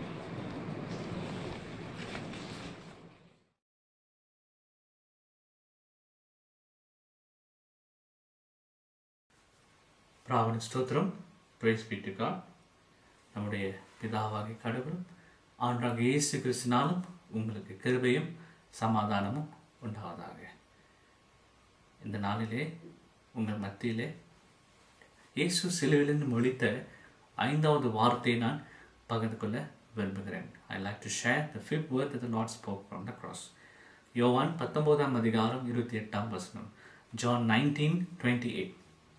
பிராவண ஸ்தோத்திரம் பிரேஸ் பி டு காட் நம்முடைய பிதாவாகிய கடவுளும் ஆண்டாக இயேசு கிறிஸ்தினாலும் உங்களுக்கு கிருபையும் சமாதானமும் உண்டாவதாக இந்த நாளிலே உங்கள் மத்தியிலே இயேசு சிலுவிலிருந்து மொழித்த ஐந்தாவது வார்த்தையை நான் பகிர்ந்து கொள்ள விரும்புகிறேன் I like to share the fifth word the lord spoke from the cross யோவான் பத்தொன்பதாம் அதிகாரம் இருபத்தி எட்டாம் வசனம் ஜான் நைன்டீன் டுவெண்ட்டி எயிட்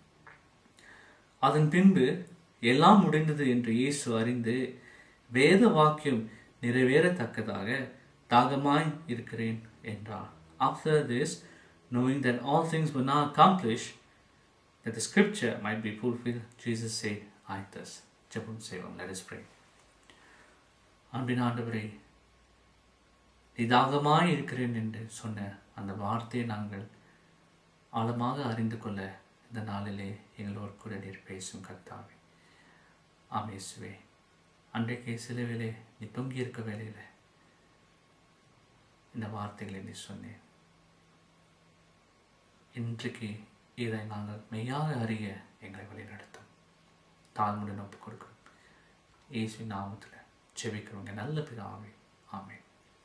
அதன் பின்பு எல்லாம் முடிந்தது என்று இயேசு அறிந்து வேத வாக்கியம் நிறைவேறத்தக்கதாக தாகமாய் இருக்கிறேன் என்றார் after this knowing that all things were now accomplished that the scripture might be fulfilled jesus said i thirst ஜெபம் செய்வோம் let us pray அன்பின் ஆண்டவரே நீ தாகமாய் இருக்கிறேன் என்று சொன்ன அந்த வார்த்தையை நாங்கள் ஆழமாக அறிந்து கொள்ள இந்த நாளிலே எங்களோடு கூட நீர் பேசும் கர்த்தாவே ஆமேசுவே அன்றைக்கு சிலுவிலே நீ தொங்கி இருக்க வேலையில் இந்த வார்த்தைகளை நீ சொன்னேன் இன்றைக்கு இதை நாங்கள் மெய்யாக அறிய எங்களை வழிநடத்தும் தாழ்முடன் ஒப்புக் கொடுக்கிறோம் இயேசு நாமத்தில் செபிக்கிறவங்க நல்ல பிதாவே ஆமென்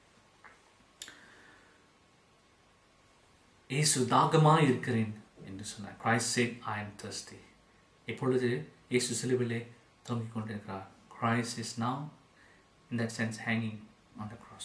இயேசு தாகமாக இருக்கிறேன் என்று சொன்னார் Christ said I am thirsty இப்பொழுது இயேசு சிலுவிலே தொங்கிக் கொண்டிருக்கிறார் Christ is now in that sense hanging on the cross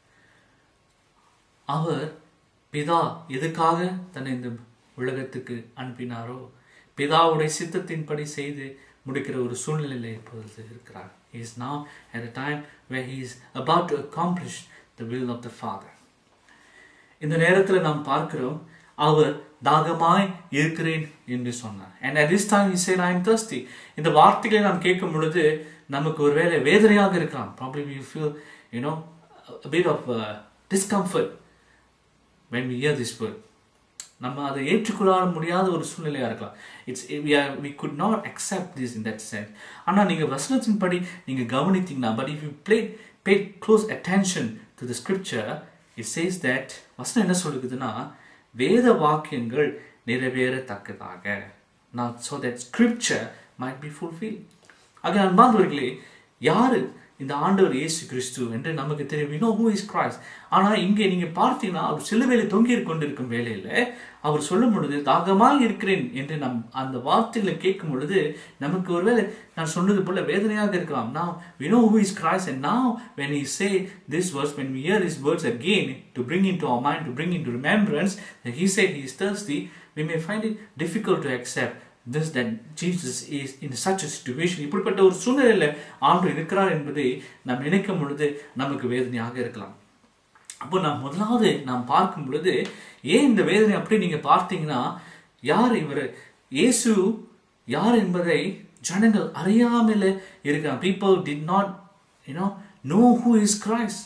அவர் பிதா எதுக்காக தன்னை இந்த உலகத்துக்கு அனுப்பினாரோ பிதாவுடைய சித்தத்தின்படி செய்து முடிக்கிற ஒரு சூழ்நிலையில் இப்பொழுது இருக்கிறார் he is now at a time where he is about to accomplish the will of the father இந்த நேரத்தில் நாம் பார்க்கிறோம் அவர் தாகமாய் இருக்கிறேன் என்று சொன்னார் and at this time he said i am thirsty இந்த வார்த்தைகளை நாம் கேட்கும் பொழுது நமக்கு ஒருவேளை வேதனையாக இருக்கலாம் probably we feel you know a bit of uh, discomfort when we hear this word நம்ம அதை ஏற்றுக்கொள்ள முடியாத ஒரு சூழ்நிலையாக இருக்கலாம் it's we are we could not accept this in that sense ஆனால் நீங்கள் வசனத்தின்படி நீங்கள் கவனித்தீங்கன்னா but if you play pay close attention to the scripture it says that வசனம் என்ன சொல்லுதுன்னா வேத வாக்கியங்கள் நிறைவேறத்தக்கதாக நான் so that scripture might be fulfilled ஆக அன்பாந்தவர்களே யாரு இந்த ஆண்டவர் இயேசு கிறிஸ்து என்று நமக்கு தெரியும் we know who is Christ ஆனா இங்கே நீங்க பார்த்தீங்கன்னா அவர் சிலுவையில தொங்கி கொண்டிருக்கும் வேலையில அவர் சொல்லும் பொழுது தாகமாக இருக்கிறேன் என்று நம் அந்த வார்த்தைகளை கேட்கும் பொழுது நமக்கு ஒருவேளை நான் சொன்னது போல வேதனையாக இருக்கலாம் now we know who is Christ and now when he say this verse when we hear these words again to bring into our mind to bring into remembrance that he said he is thirsty we may find it difficult to accept this that Jesus is in such a situation இப்படிப்பட்ட ஒரு சூழ்நிலையில் ஆண்டு இருக்கிறார் என்பதை நாம் நினைக்கும் பொழுது நமக்கு வேதனையாக இருக்கலாம் அப்போ நாம் முதலாவது நாம் பார்க்கும் பொழுது ஏன் இந்த வேதனை அப்படி நீங்க பார்த்தீங்கன்னா யார் இவர் இயேசு யார் என்பதை ஜனங்கள் அறியாமல் இருக்கிறார் people did not you know know who is Christ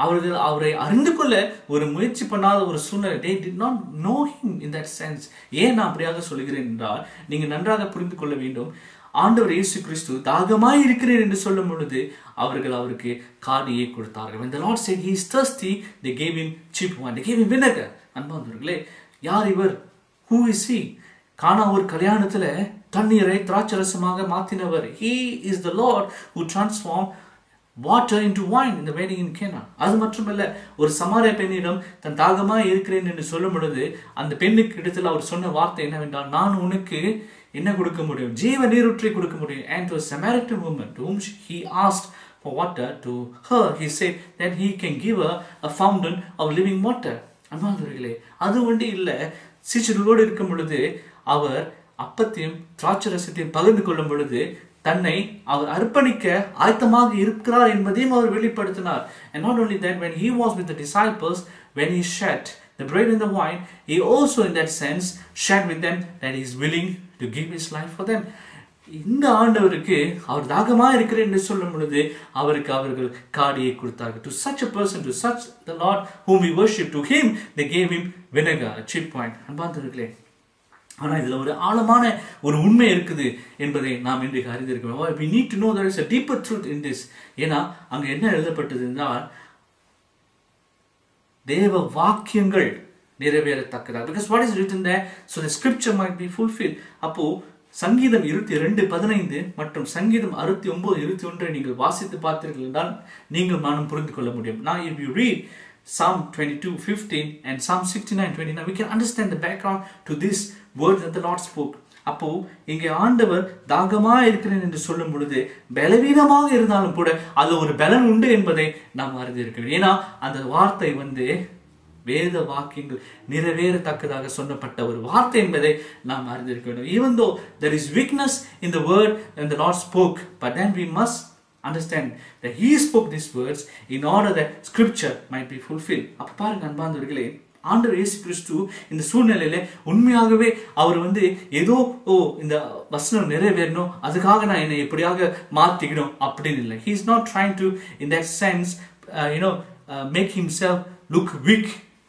அவர்கள் அவரை அறிந்து கொள்ள ஒரு முயற்சி பண்ணாத ஒரு சூழ்நிலை they did not know him in that sense ஏன் நான் அப்படியாக சொல்கிறேன் என்றால் நீங்க நன்றாக புரிந்து கொள்ள வேண்டும் ஆண்டவர் இயேசு கிறிஸ்து தாகமாய் இருக்கிறேன் என்று சொல்லும் பொழுது அவர்கள் அவருக்கு காடியை கொடுத்தார்கள் when the lord said he is thirsty they gave him cheap wine they gave him vinegar அன்பாந்தவர்களே யார் இவர் who is he காணா ஒரு கல்யாணத்துல தண்ணீரை திராட்சரசமாக மாத்தினவர் he is the lord who transformed water into wine in the wedding in Cana அது மட்டுமல்ல ஒரு சமாரிய பெண்ணிடம் தன் தாகமா இருக்கிறேன் என்று சொல்லும் பொழுது அந்த பெண்ணுக்கு இடத்துல அவர் சொன்ன வார்த்தை என்னவென்றால் நான் உனக்கு என்ன கொடுக்க முடியும் ஜீவ நீரூற்றை கொடுக்க முடியும் and to a Samaritan woman to whom he asked for water to her he said that he can give her a fountain of living water அன்பானவர்களே அது ஒன்று இல்லை சீச்சர்களோடு இருக்கும் பொழுது அவர் அப்பத்தையும் திராட்சரசத்தையும் பகிர்ந்து கொள்ளும் பொழுது தன்னை அவர் அர்ப்பணிக்க ஆயத்தமாக இருக்கிறார் என்பதையும் அவர் வெளிப்படுத்தினார் and not only that when he was with the disciples when he shared the bread and the wine he also in that sense shared with them that he is willing to give his life for them இந்த ஆண்டவருக்கு அவர் தாகமா இருக்கிறேன் என்று சொல்லும் பொழுது அவருக்கு அவர்கள் காடியை கொடுத்தார்கள் to such a person to such the lord whom we worship to him they gave him vinegar a cheap wine அன்பாந்தவர்களே ஆனா இதுல ஒரு ஆழமான ஒரு உண்மை இருக்குது என்பதை நாம் இன்றைக்கு அறிந்திருக்கிறோம் we need to know there is a deeper truth in this ஏன்னா அங்க என்ன எழுதப்பட்டது என்றால் தேவ வாக்கியங்கள் நிறைவேறத்தக்கதா because what is written there so the scripture might be fulfilled அப்போ சங்கீதம் இருபத்தி ரெண்டு பதினைந்து மற்றும் சங்கீதம் அறுபத்தி ஒன்பது இருபத்தி ஒன்றை நீங்கள் வாசித்து பார்த்தீர்கள் என்றால் நீங்கள் நானும் புரிந்து கொள்ள முடியும் now if you read Psalm 22 15 and Psalm 69 29 we can understand the background to this word that the Lord spoke அப்போ இங்கே ஆண்டவர் தாகமா இருக்கிறேன் என்று சொல்லும் பொழுது பலவீனமாக இருந்தாலும் கூட அது ஒரு பலன் உண்டு என்பதை நாம் அறிந்திருக்கிறோம் ஏன்னா அந்த வார்த்தை வந்து வேத வாக்கியங்கள் நிறைவேறத்தக்கதாக சொன்னப்பட்ட ஒரு வார்த்தை என்பதை நாம் அறிந்திருக்க வேண்டும் even though there is weakness in the word and the Lord spoke but then we must understand that he spoke these words in order that scripture might be fulfilled அப்ப பாருங்க அன்பாந்தவர்களே ஆண்டவர் இயேசு கிறிஸ்து இந்த சூழ்நிலையில உண்மையாகவே அவர் வந்து ஏதோ ஓ இந்த வசனம் நிறைவேறணும் அதுக்காக நான் என்னை எப்படியாக மாத்திக்கணும் அப்படின்னு இல்லை he is not trying to in that sense uh, you know uh, make himself look weak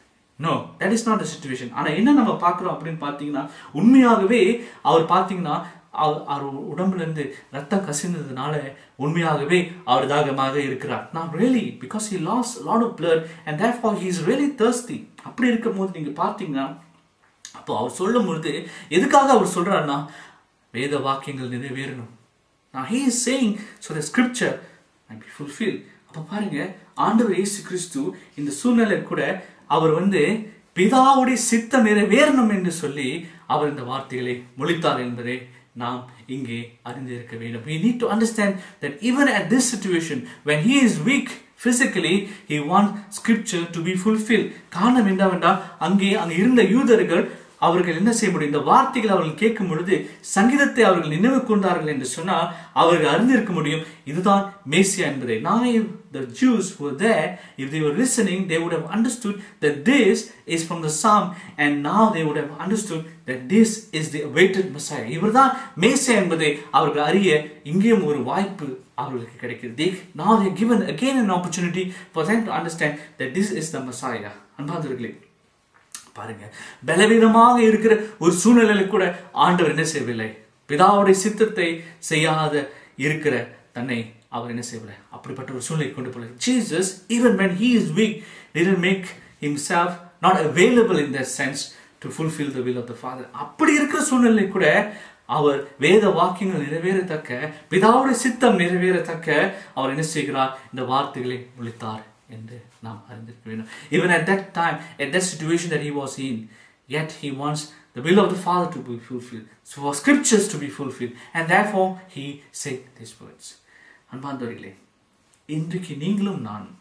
no that is not a situation ஆனா என்ன நம்ம பார்க்குறோம் அப்படின்னு பார்த்தீங்கன்னா உண்மையாகவே அவர் பார்த்தீங்கன்னா அவர் அவர் உடம்புல இருந்து ரத்தம் கசிந்ததுனால உண்மையாகவே அவர் தாகமாக இருக்கிறார் நான் really because he lost lot of blood and that for he is really thirsty அப்படி இருக்கும் போது நீங்க பார்த்தீங்கன்னா அப்போ அவர் சொல்லும் பொழுது எதுக்காக அவர் சொல்றாருன்னா வேத வாக்கியங்கள் நிறைவேறணும் நான் he is saying so the scripture I be fulfil அப்போ பாருங்க ஆண்டவர் இயேசு கிறிஸ்து இந்த சூழ்நிலை கூட அவர் வந்து பிதாவுடைய சித்தம் நிறைவேறணும் என்று சொல்லி அவர் இந்த வார்த்தைகளை மொழித்தார் என்பதை நாம் இங்கே அறிந்திருக்க வேண்டும் we need to understand that even at this situation when he is weak physically he wants scripture to be fulfilled காரணம் என்னவென்றால் அங்கே அங்கே இருந்த யூதர்கள் அவர்கள் என்ன செய்ய முடியும் இந்த வார்த்தைகளை அவர்கள் கேட்கும் பொழுது சங்கீதத்தை அவர்கள் நினைவு கொண்டார்கள் என்று சொன்னால் அவர்கள் அறிந்திருக்க முடியும் இதுதான் மேசியா என்பதை now if the Jews were there if they were listening they would have understood that this is from the psalm and now they would have understood that this is the awaited Messiah இவர்தான் மேசியா என்பதை அவர்கள் அறிய இங்கேயும் ஒரு வாய்ப்பு அவர்களுக்கு கிடைக்கிறது they now they are given again an opportunity for them to understand that this is the Messiah அன்பாந்தவர்களே பாருங்க பலவீனமாக இருக்கிற ஒரு சூழ்நிலையில கூட ஆண்டவர் என்ன செய்யவில்லை பிதாவுடைய சித்தத்தை செய்யாத இருக்கிற தன்னை அவர் என்ன செய்யவில்லை அப்படிப்பட்ட ஒரு சூழ்நிலை கொண்டு போல Jesus even when he is weak didn't make himself not available in that sense to fulfill the will of the father அப்படி இருக்கிற சூழ்நிலை கூட அவர் வேத வாக்கியங்கள் நிறைவேறத்தக்க பிதாவுடைய சித்தம் நிறைவேறத்தக்க அவர் என்ன செய்கிறார் இந்த வார்த்தைகளை முழித்தார் என்று நாம் அறிந்திருக்க வேண்டும் even at that time at that situation that he was in yet he wants the will of the father to be fulfilled so for scriptures to be fulfilled and therefore he said these words அன்பாந்தவர்களே இன்றைக்கு நீங்களும் நானும்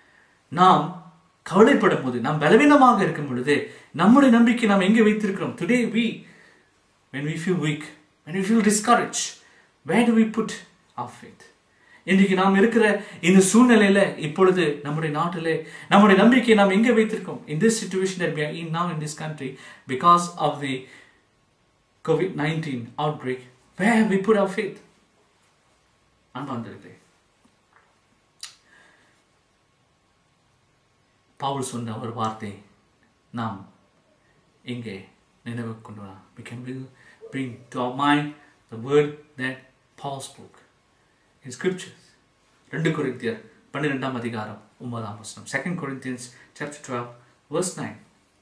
நாம் கவலைப்படும் போது நாம் பலவீனமாக இருக்கும் பொழுது நம்முடைய நம்பிக்கை நாம் எங்கே வைத்திருக்கிறோம் today we when we feel weak when we feel discouraged where do we put our faith இன்றைக்கு நாம் இருக்கிற இந்த சூழ்நிலையில இப்பொழுது நம்முடைய நாட்டிலே நம்முடைய நம்பிக்கையை நாம் எங்கே வைத்திருக்கோம் in this situation that we are in now in this country because of the COVID-19 outbreak where have we put our faith அன்பாந்திருக்கிறேன் Pavul சொன்ன ஒரு வார்த்தை நாம் இங்கே நினைவு கொண்டு வரலாம் we can bring, bring to our mind the word that Paul spoke in scriptures ரெண்டு கொரிந்தியர் பன்னிரெண்டாம் அதிகாரம் ஒன்பதாம் வசனம் second Corinthians chapter twelve verse nine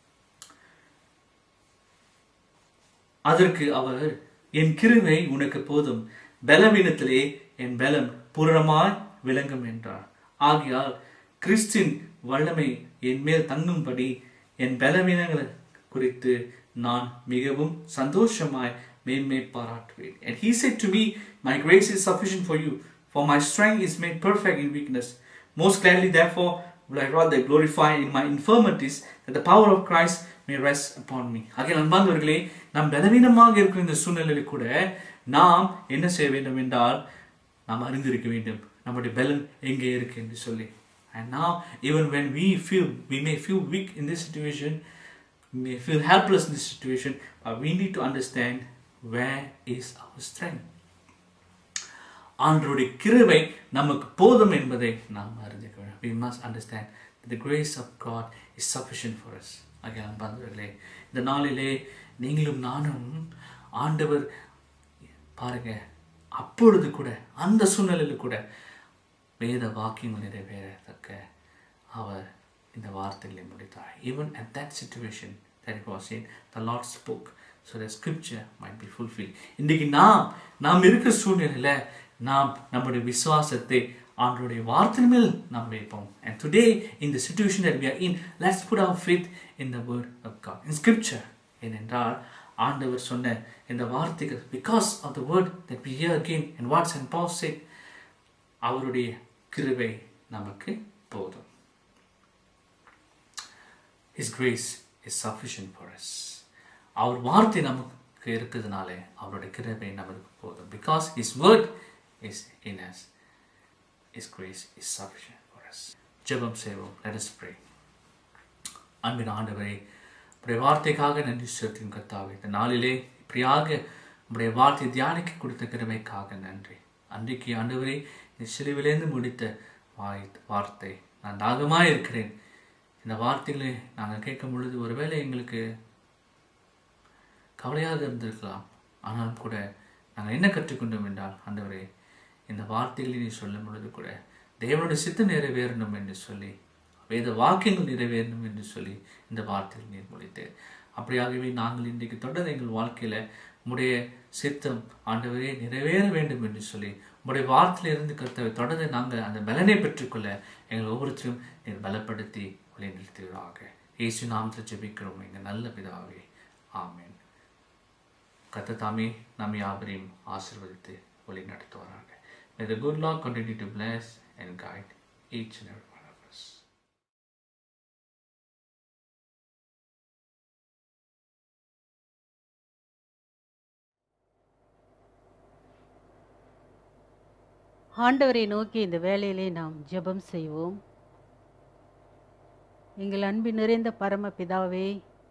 அதற்கு அவர் என் கிருவை உனக்கு போதும் பலவீனத்திலே என் பலம் பூரணமாய் விளங்கும் என்றார் ஆகையால் கிறிஸ்தின் வல்லமை என் மேல் தங்கும்படி என் பலவீனங்களை குறித்து நான் மிகவும் சந்தோஷமாய் மேன்மை பாராட்டுவேன் and he said to me my grace is sufficient for you for my strength is made perfect in weakness most gladly therefore will I rather glorify in my infirmities that the power of Christ may rest upon me ஆகிய அன்பாந்தவர்களே நாம் பலவீனமாக இருக்கிற இந்த சூழ்நிலையில் கூட நாம் என்ன செய்ய வேண்டும் என்றால் நாம் அறிந்திருக்க வேண்டும் நம்முடைய பலன் எங்கே இருக்கு என்று சொல்லி and now even when we feel we may feel weak in this situation we may feel helpless in this situation but we need to understand where is our strength ஆண்டருடைய கிருபை நமக்கு போதும் என்பதை நாம் அறிஞ்சிக்க வேண்டும் we must understand that the grace of God is sufficient for us ஆகிய அன்பார்ந்தவர்களே இந்த நாளிலே நீங்களும் நானும் ஆண்டவர் பாருங்க அப்பொழுது கூட அந்த சூழ்நிலையில் கூட வேத வாக்கியங்கள் நிறைவேறத்தக்க அவர் இந்த வார்த்தைகளை முடித்தார் even at that situation that it was in the Lord spoke so the scripture might be fulfilled இன்றைக்கு நாம் நாம் இருக்கிற சூழ்நிலையில நாம் நம்முடைய விசுவாசத்தை ஆண்டருடைய வார்த்தையின் மேல் நாம் வைப்போம் and today in the situation that we are in let's put our faith in the word of God in scripture ஏனென்றால் ஆண்டவர் சொன்ன இந்த வார்த்தைகள் because of the word that we hear again and what St. Paul said அவருடைய கிருபை நமக்கு போதும் His grace is sufficient for us. அவர் வார்த்தை நமக்கு இருக்கிறதுனாலே அவருடைய கிருபை நமக்கு போதும் because His word is in us. His grace is sufficient for us. ஜெபம் செய்வோம் let us pray. அன்பின் ஆண்டவரே உடைய வார்த்தைக்காக நன்றி செலுத்தும் கர்த்தாவே இந்த நாளிலே இப்படியாக உடைய வார்த்தை தியானிக்க கொடுத்த கிருபைக்காக நன்றி அன்றைக்கு ஆண்டவரே இந்த சிலுவிலேருந்து முடித்த வாய் வார்த்தை நான் தாகமாக இருக்கிறேன் இந்த வார்த்தைகளை நாங்கள் கேட்கும் பொழுது ஒருவேளை எங்களுக்கு கவலையாக இருந்திருக்கலாம் ஆனாலும் கூட நாங்கள் என்ன கற்றுக்கொண்டோம் என்றால் ஆண்டவரே இந்த வார்த்தைகளை நீ சொல்லும் பொழுது கூட தேவனுடைய சித்தம் நிறைவேறணும் என்று சொல்லி வேத வாக்கியங்கள் நிறைவேறணும் என்று சொல்லி இந்த வார்த்தைகள் நீர் முடித்து அப்படியாகவே நாங்கள் இன்றைக்கு தொடர்ந்து எங்கள் வாழ்க்கையில உம்முடைய சித்தம் ஆண்டவரே நிறைவேற வேண்டும் என்று சொல்லி உம்முடைய வார்த்தையிலிருந்து கர்த்தவை தொடர்ந்து நாங்கள் அந்த பலனை பெற்றுக்கொள்ள எங்கள் ஒவ்வொருத்தரும் நீர் பலப்படுத்தி வழி நிறுத்துவதாக இயேசு நாமத்தில் ஜெபிக்கிறோம் எங்கள் நல்ல பிதாவே ஆமென் கத்த தாமே நம் யாவரையும் ஆசீர்வதித்து வழி நடத்துவாராக May the good Lord continue to bless and guide each and every one of us. ஆண்டவரை நோக்கி இந்த வேலையிலே நாம் ஜெபம் செய்வோம் எங்கள் அன்பு நிறைந்த பரம பிதாவே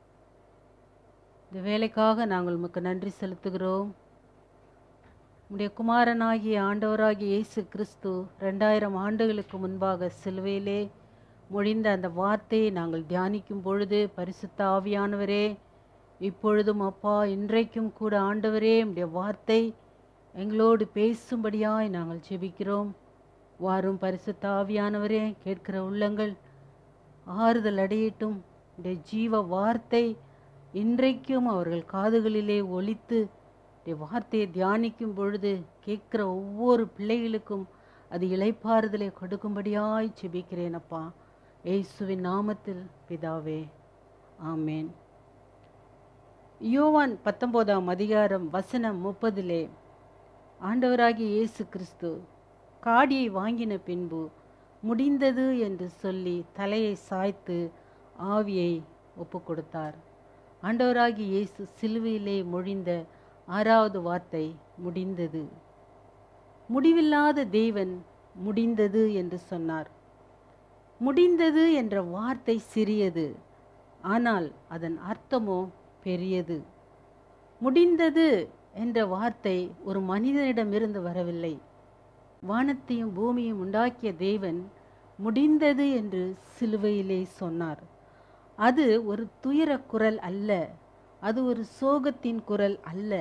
இந்த வேலைக்காக நாங்கள் உமக்கு நன்றி செலுத்துகிறோம் உம்முடைய குமாரனாகிய ஆண்டவராகிய இயேசு கிறிஸ்து ரெண்டாயிரம் ஆண்டுகளுக்கு முன்பாக சிலுவையிலே மொழிந்த அந்த வார்த்தையை நாங்கள் தியானிக்கும் பொழுது பரிசுத்த ஆவியானவரே இப்பொழுதும் அப்பா இன்றைக்கும் கூட ஆண்டவரே உம்முடைய வார்த்தை எங்களோடு பேசும்படியாய் நாங்கள் ஜெபிக்கிறோம் வாரும் பரிசுத்த ஆவியானவரே கேட்கிற உள்ளங்கள் ஆறுதல் அடையட்டும் உடைய ஜீவ வார்த்தை இன்றைக்கும் அவர்கள் காதுகளிலே ஒலித்து உடைய வார்த்தையை தியானிக்கும் பொழுது கேட்கிற ஒவ்வொரு பிள்ளைகளுக்கும் அது இளைப்பாறுதலை கொடுக்கும்படியாய் ஜெபிக்கிறேன் அப்பா இயேசுவின் நாமத்தில் பிதாவே ஆமேன் யோவான் பத்தொன்பதாம் அதிகாரம் வசனம் முப்பதிலே ஆண்டவராகிய இயேசு கிறிஸ்து காடியை வாங்கின பின்பு முடிந்தது என்று சொல்லி தலையை சாய்த்து ஆவியை ஒப்பு கொடுத்தார் ஆண்டவராகிய இயேசு சிலுவையிலே மொழிந்த ஆறாவது வார்த்தை முடிந்தது முடிவில்லாத தேவன் முடிந்தது என்று சொன்னார் முடிந்தது என்ற வார்த்தை சிறியது ஆனால் அதன் அர்த்தமோ பெரியது முடிந்தது என்ற வார்த்தை ஒரு மனிதனிடமிருந்து வரவில்லை வானத்தையும் பூமியும் உண்டாக்கிய தேவன் முடிந்தது என்று சிலுவையிலே சொன்னார் அது ஒரு துயர குரல் அல்ல அது ஒரு சோகத்தின் குரல் அல்ல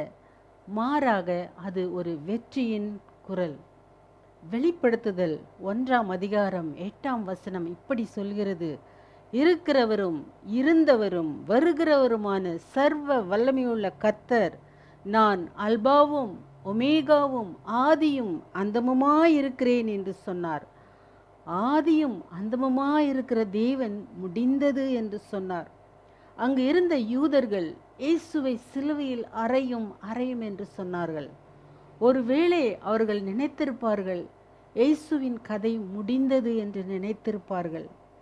மாறாக அது ஒரு வெற்றியின் குரல் வெளிப்படுத்துதல் ஒன்றாம் அதிகாரம் எட்டாம் வசனம் இப்படி சொல்கிறது இருக்கிறவரும் இருந்தவரும் வருகிறவருமான சர்வ வல்லமையுள்ள கர்த்தர் நான் அல்பாவும் ஒமேகாவும் ஆதியும் அந்தமுமாயிருக்கிறேன் என்று சொன்னார் ஆதியும் அந்தமுமாயிருக்கிற தேவன் முடிந்தது என்று சொன்னார் அங்கு இருந்த யூதர்கள் இயேசுவை சிலுவையில் அறையும் அறையும் என்று சொன்னார்கள் ஒருவேளை அவர்கள் நினைத்திருப்பார்கள் இயேசுவின் கதை முடிந்தது என்று நினைத்திருப்பார்கள்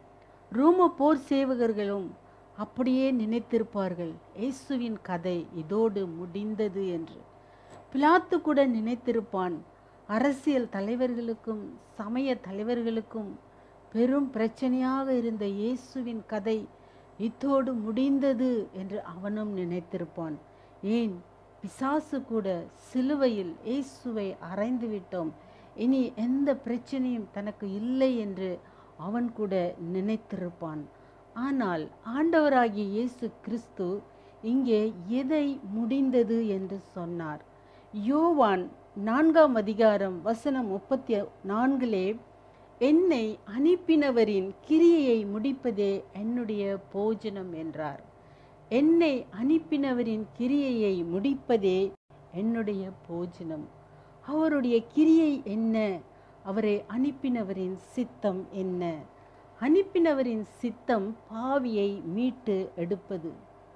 ரோம போர் சேவகர்களும் அப்படியே நினைத்திருப்பார்கள் இயேசுவின் கதை இதோடு முடிந்தது என்று பிலாத்து கூட நினைத்திருப்பான் அரசியல் தலைவர்களுக்கும் சமய தலைவர்களுக்கும் பெரும் பிரச்சனையாக இருந்த இயேசுவின் கதை இத்தோடு முடிந்தது என்று அவனும் நினைத்திருப்பான் ஏன் பிசாசு கூட சிலுவையில் இயேசுவை அறைந்து விட்டோம் இனி எந்த பிரச்சனையும் தனக்கு இல்லை என்று அவன் கூட நினைத்திருப்பான் ஆனால் ஆண்டவராகிய இயேசு கிறிஸ்து இங்கே எதை முடிந்தது என்று சொன்னார் யோவான் நான்காம் அதிகாரம் வசனம் முப்பத்தி நான்கிலே என்னை அனுப்பினவரின் கிரியையை முடிப்பதே என்னுடைய போஜனம் என்றார் என்னை அனுப்பினவரின் கிரியையை முடிப்பதே என்னுடைய போஜனம் அவருடைய கிரியை என்ன அவரை அனுப்பினவரின் சித்தம் என்ன அனுப்பினவரின் சித்தம் பாவியை மீட்டு எடுப்பது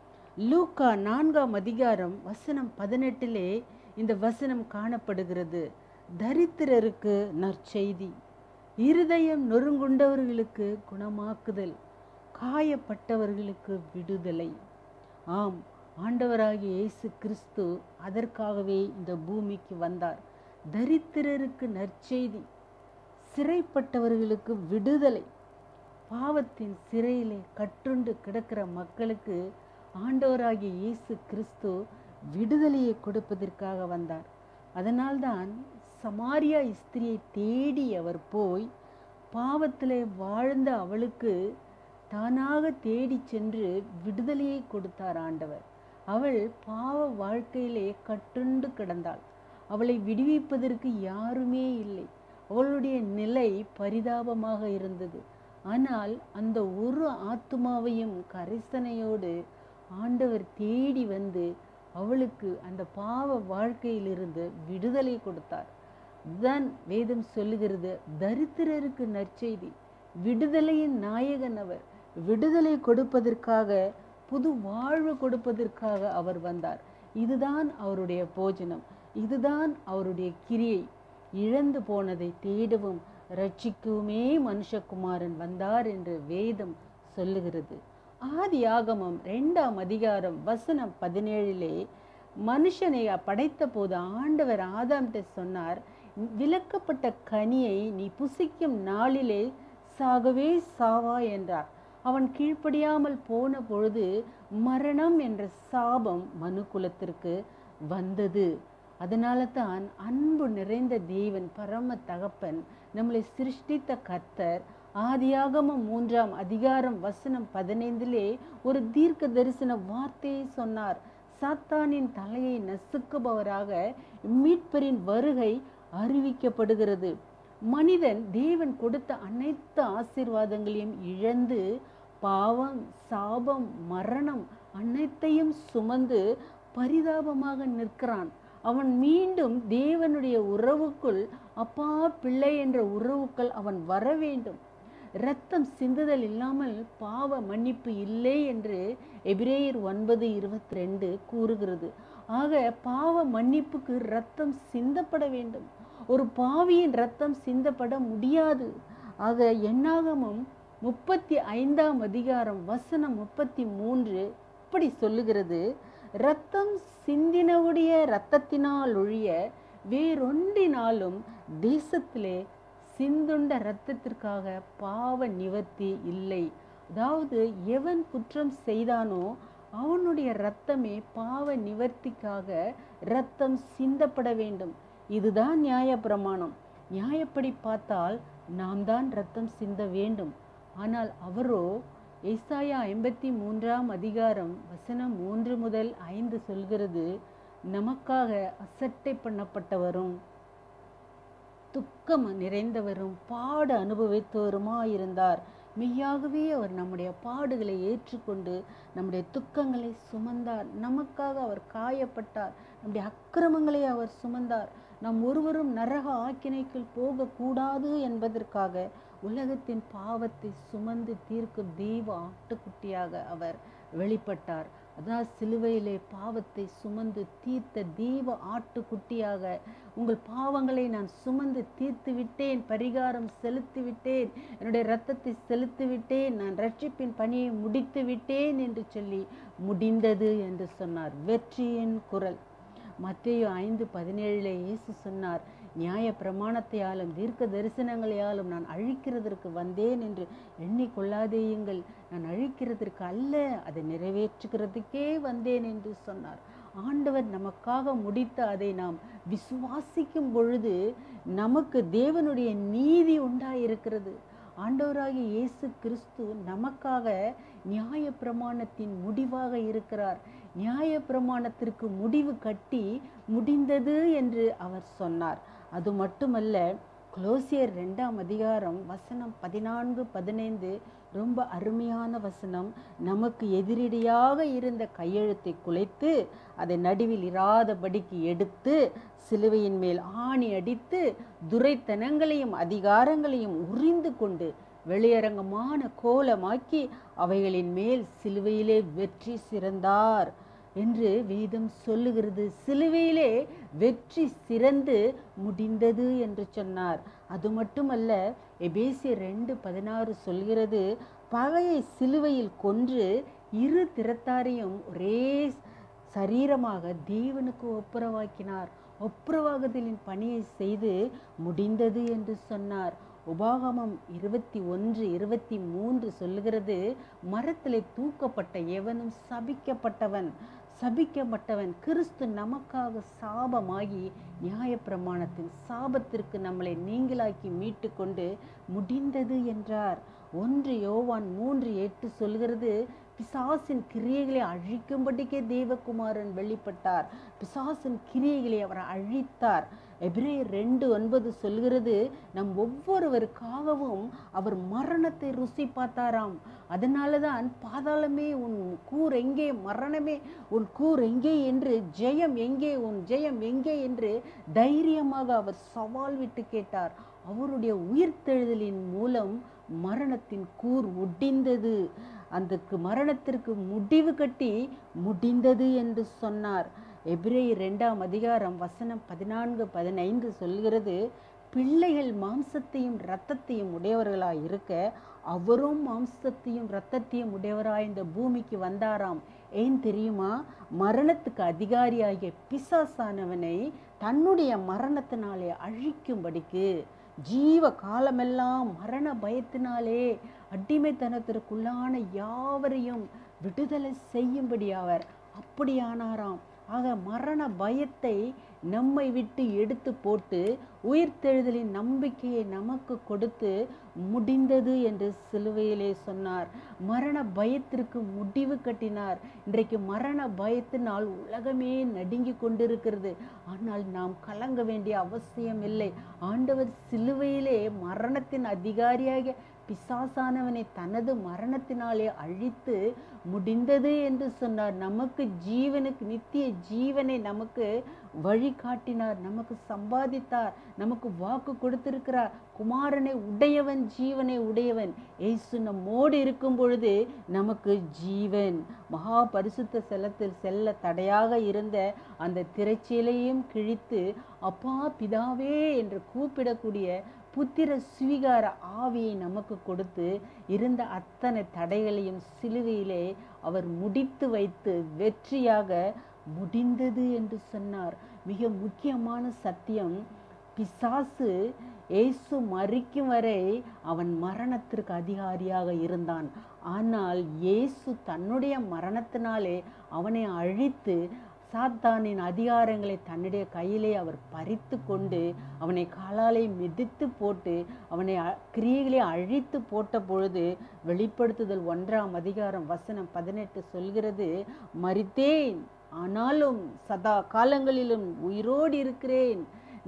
லூக்கா நான்காம் அதிகாரம் வசனம் பதினெட்டிலே இந்த வசனம் காணப்படுகிறது தரித்திரருக்கு நற்செய்தி இருதயம் நொறுங்குண்டவர்களுக்கு குணமாக்குதல் காயப்பட்டவர்களுக்கு விடுதலை ஆம் ஆண்டவராகிய இயேசு கிறிஸ்து அதற்காகவே இந்த பூமிக்கு வந்தார் தரித்திரருக்கு நற்செய்தி சிறைப்பட்டவர்களுக்கு விடுதலை பாவத்தின் சிறையிலே கட்டுண்டு கிடக்கிற மக்களுக்கு ஆண்டவராகிய இயேசு கிறிஸ்து விடுதலையை கொடுப்பதற்காக வந்தார் அதனால்தான் சமாரியா ஸ்திரியை தேடி அவர் போய் பாவத்திலே வாழ்ந்த அவளுக்கு தானாக தேடி சென்று விடுதலையை கொடுத்தார் ஆண்டவர் அவள் பாவ வாழ்க்கையிலே கட்டுண்டு கிடந்தாள் அவளை விடுவிப்பதற்கு யாருமே இல்லை அவளுடைய நிலை பரிதாபமாக இருந்தது ஆனால் அந்த ஒரு ஆத்துமாவையும் கரிசனையோடு ஆண்டவர் தேடி வந்து அவளுக்கு அந்த பாவ வாழ்க்கையிலிருந்து விடுதலை கொடுத்தார் தான் வேதம் சொல்லுகிறது தரித்திரருக்கு நற்செய்தி விடுதலையின் நாயகன் அவர் விடுதலை கொடுப்பதற்காக புது வாழ்வு கொடுப்பதற்காக அவர் வந்தார் இதுதான் அவருடைய போஜனம் இதுதான் அவருடைய கிரியை இழந்து போனதை தேடவும் ரட்சிக்கவுமே மனுஷகுமாரன் வந்தார் என்று வேதம் சொல்லுகிறது ஆதி ஆகமம் ரெண்டாம் அதிகாரம் வசனம் பதினேழிலே மனுஷனை படைத்த போது ஆண்டவர் ஆதாம்கிட்ட சொன்னார் விலக்கப்பட்ட கனியை நீ புசிக்கும் நாளிலே சாகவே சாவா என்றார் அவன் கீழ்ப்படியாமல் போன பொழுது மரணம் என்ற சாபம் மனு குலத்திற்கு வந்தது அதனால தான் அன்பு நிறைந்த தேவன் பரம தகப்பன் நம்மளை சிருஷ்டித்த கர்த்தர் ஆதியாகமம் மூன்றாம் அதிகாரம் வசனம் பதினைந்திலே ஒரு தீர்க்க தரிசன வார்த்தையை சொன்னார் சாத்தானின் தலையை நசுக்குபவராக மீட்பரின் வருகை அறிவிக்கப்படுகிறது மனிதன் தேவன் கொடுத்த அனைத்து ஆசீர்வாதங்களையும் இழந்து பாவம் சாபம் மரணம் அனைத்தையும் சுமந்து பரிதாபமாக நிற்கிறான் அவன் மீண்டும் தேவனுடைய உறவுக்குள் அப்பா பிள்ளை என்ற உறவுக்குள் அவன் வர வேண்டும் இரத்தம் சிந்துதல் இல்லாமல் பாவ மன்னிப்பு இல்லை என்று எபிரேயர் ஒன்பது இருபத்தி ரெண்டு கூறுகிறது ஆக பாவ மன்னிப்புக்கு இரத்தம் சிந்தப்பட வேண்டும் ஒரு பாவியின் ரத்தம் சிந்தப்பட முடியாது ஆக எண்ணாகமும் முப்பத்தி ஐந்தாம் அதிகாரம் வசனம் முப்பத்தி மூன்று இப்படி சொல்லுகிறது இரத்தம் சிந்தினவுடைய இரத்தத்தினால் ஒழிய வேறொன்றினாலும் தேசத்திலே சிந்துண்ட இரத்தத்திற்காக பாவ நிவர்த்தி இல்லை அதாவது எவன் குற்றம் செய்தானோ அவனுடைய இரத்தமே பாவ நிவர்த்திக்காக இரத்தம் சிந்தப்பட வேண்டும் இதுதான் நியாய பிரமாணம் நியாயப்படி பார்த்தால் நாம் தான் ரத்தம் சிந்த வேண்டும் ஆனால் அவரோ ஏசாயா ஐம்பத்தி மூன்றாம் அதிகாரம் வசனம் மூன்று முதல் ஐந்து சொல்கிறது நமக்காக அசட்டை பண்ணப்பட்டவரும் துக்கம் நிறைந்தவரும் பாடு அனுபவித்தவருமாயிருந்தார் மெய்யாகவே அவர் நம்முடைய பாடுகளை ஏற்றுக்கொண்டு நம்முடைய துக்கங்களை சுமந்தார் நமக்காக அவர் காயப்பட்டார் நம்முடைய அக்கிரமங்களை அவர் சுமந்தார் நாம் ஒருவரும் நரக ஆக்கினைக்குள் போகக்கூடாது என்பதற்காக உலகத்தின் பாவத்தை சுமந்து தீர்க்கும் தெய்வ ஆட்டுக்குட்டியாக அவர் வெளிப்பட்டார் அதான் சிலுவையிலே பாவத்தை சுமந்து தீர்த்த தெய்வ ஆட்டுக்குட்டியாக உங்கள் பாவங்களை நான் சுமந்து தீர்த்து விட்டேன் பரிகாரம் செலுத்தி விட்டேன் என்னுடைய இரத்தத்தை செலுத்தி விட்டேன் நான் ரட்சிப்பின் பணியை முடித்து விட்டேன் என்று சொல்லி முடிந்தது என்று சொன்னார் வெற்றியின் குரல் மத்தேயு ஐந்து பதினேழுல இயேசு சொன்னார் நியாய பிரமாணத்தையாலும் தீர்க்க தரிசனங்களையாலும் நான் அழிக்கிறதற்கு வந்தேன் என்று எண்ணிக்கொள்ளாதேயுங்கள் நான் அழிக்கிறதற்கு அல்ல அதை நிறைவேற்றுகிறதுக்கே வந்தேன் என்று சொன்னார் ஆண்டவர் நமக்காக முடித்த அதை நாம் விசுவாசிக்கும் பொழுது நமக்கு தேவனுடைய நீதி உண்டாயிருக்கிறது ஆண்டவராகிய இயேசு கிறிஸ்து நமக்காக நியாய பிரமாணத்தின் முடிவாக இருக்கிறார் நியாய பிரமாணத்திற்கு முடிவு கட்டி முடிந்தது என்று அவர் சொன்னார் அது மட்டுமல்ல குலோசியர் ரெண்டாம் அதிகாரம் வசனம் பதினான்கு பதினைந்து ரொம்ப அருமையான வசனம் நமக்கு எதிரடியாக இருந்த கையெழுத்தை குலைத்து அதை நடுவில் இராதபடிக்கு எடுத்து சிலுவையின் மேல் ஆணி அடித்து துரைத்தனங்களையும் அதிகாரங்களையும் உறிந்து கொண்டு வெளியரங்கமான கோலமாக்கி அவைகளின் மேல் சிலுவையிலே வெற்றி சிறந்தார் என்று வேதம் சொல்லுகிறது சிலுவையிலே வெற்றி சிறந்து முடிந்தது என்று சொன்னார் அது மட்டுமல்ல எபேசியர் ரெண்டு பதினாறு சொல்கிறது பகையை சிலுவையில் கொன்று இரு திறத்தாரையும் ஒரே சரீரமாக தேவனுக்கு ஒப்புரவாக்கினார் ஒப்புரவாகுதலின் பணியை செய்து முடிந்தது என்று சொன்னார் உபாகமம் இருபத்தி ஒன்று இருபத்தி மூன்று சொல்லுகிறது மரத்திலே தூக்கப்பட்ட எவனும் சபிக்கப்பட்டவன் சபிக்கப்பட்டவன் கிறிஸ்து நமக்காக சாபமாகி நியாயப்பிரமாணத்தின் சாபத்திற்கு நம்மளை நீங்களாக்கி மீட்டு கொண்டு முடிந்தது என்றார் ஒன்று யோவான் மூன்று எட்டு சொல்கிறது பிசாசின் கிரியைகளை அழிக்கும்படிக்கே தேவகுமாரன் வெளிப்பட்டார் பிசாசின் கிரியைகளை அவர் அழித்தார் எபிரேயர் ரெண்டு ஒன்பது சொல்கிறது நம் ஒவ்வொருவருக்காகவும் அவர் மரணத்தை ருசி பார்த்தாராம் அதனால தான் பாதாளமே உன் கூர் எங்கே மரணமே உன் கூர் எங்கே என்று ஜெயம் எங்கே உன் ஜெயம் எங்கே என்று தைரியமாக அவர் சவால் விட்டு கேட்டார் அவருடைய உயிர்த்தெழுதலின் மூலம் மரணத்தின் கூர் ஒடிந்தது அதுக்கு மரணத்திற்கு முடிவு கட்டி முடிந்தது என்று சொன்னார் எபிரே இரண்டாம் அதிகாரம் வசனம் பதினான்கு பதினைந்து சொல்கிறது பிள்ளைகள் மாம்சத்தையும் இரத்தத்தையும் உடையவர்களாய் இருக்க அவரும் மாம்சத்தையும் இரத்தத்தையும் உடையவராய் இந்த பூமிக்கு வந்தாராம் ஏன் தெரியுமா மரணத்துக்கு அதிகாரியாகிய பிசாசானவனை தன்னுடைய மரணத்தினாலே அழிக்கும்படிக்கு ஜீவ காலமெல்லாம் மரண பயத்தினாலே அடிமைத்தனத்திற்குள்ளான யாவரையும் விடுதலை செய்யும்படி அவர் அப்படியானாராம் ஆக மரண பயத்தை நம்மை விட்டு எடுத்து போட்டு உயிர்த்தெழுதலின் நம்பிக்கையை நமக்கு கொடுத்து முடிந்தது என்று சிலுவையிலே சொன்னார் மரண பயத்திற்கு முடிவு கட்டினார் இன்றைக்கு மரண பயத்தினால் உலகமே நடுங்கி கொண்டிருக்கிறது ஆனால் நாம் கலங்க வேண்டிய அவசியம் இல்லை ஆண்டவர் சிலுவையிலே மரணத்தின் அதிகாரியாக பிசாசானவனை தனது மரணத்தினாலே அழித்து முடிந்தது என்று சொன்னார் நமக்கு ஜீவனுக்கு நித்திய ஜீவனை நமக்கு வழிகாட்டினார் நமக்கு சம்பாதித்தார் நமக்கு வாக்கு கொடுத்திருக்கிறார் குமாரனை உடையவன் ஜீவனை உடையவன் ஏசு நம்மோடு இருக்கும் பொழுது நமக்கு ஜீவன் மகா பரிசுத்த செல்லத்தில் செல்ல தடையாக இருந்த அந்த திரைச்சீலையும் கிழித்து அப்பா பிதாவே என்று கூப்பிடக்கூடிய புத்திர சுவிகார ஆவியை நமக்கு கொடுத்து இருந்த அத்தனை தடைகளையும் சிலுவையிலே அவர் முடித்து வைத்து வெற்றியாக முடிந்தது என்று சொன்னார் மிக முக்கியமான சத்தியம் பிசாசு இயேசு மறிக்கும் வரை அவன் மரணத்திற்கு அதிகாரியாக இருந்தான் ஆனால் இயேசு தன்னுடைய மரணத்தினாலே அவனை அழித்து சாத்தானின் அதிகாரங்களை தன்னுடைய கையிலே அவர் பறித்து கொண்டு அவனை காலாலை மிதித்து போட்டு அவனை அ- கிரியைகளை அழித்து போட்ட பொழுது வெளிப்படுத்துதல் ஒன்றாம் அதிகாரம் வசனம் பதினெட்டு சொல்கிறது மரித்தேன் ஆனாலும் சதா காலங்களிலும் உயிரோடு இருக்கிறேன்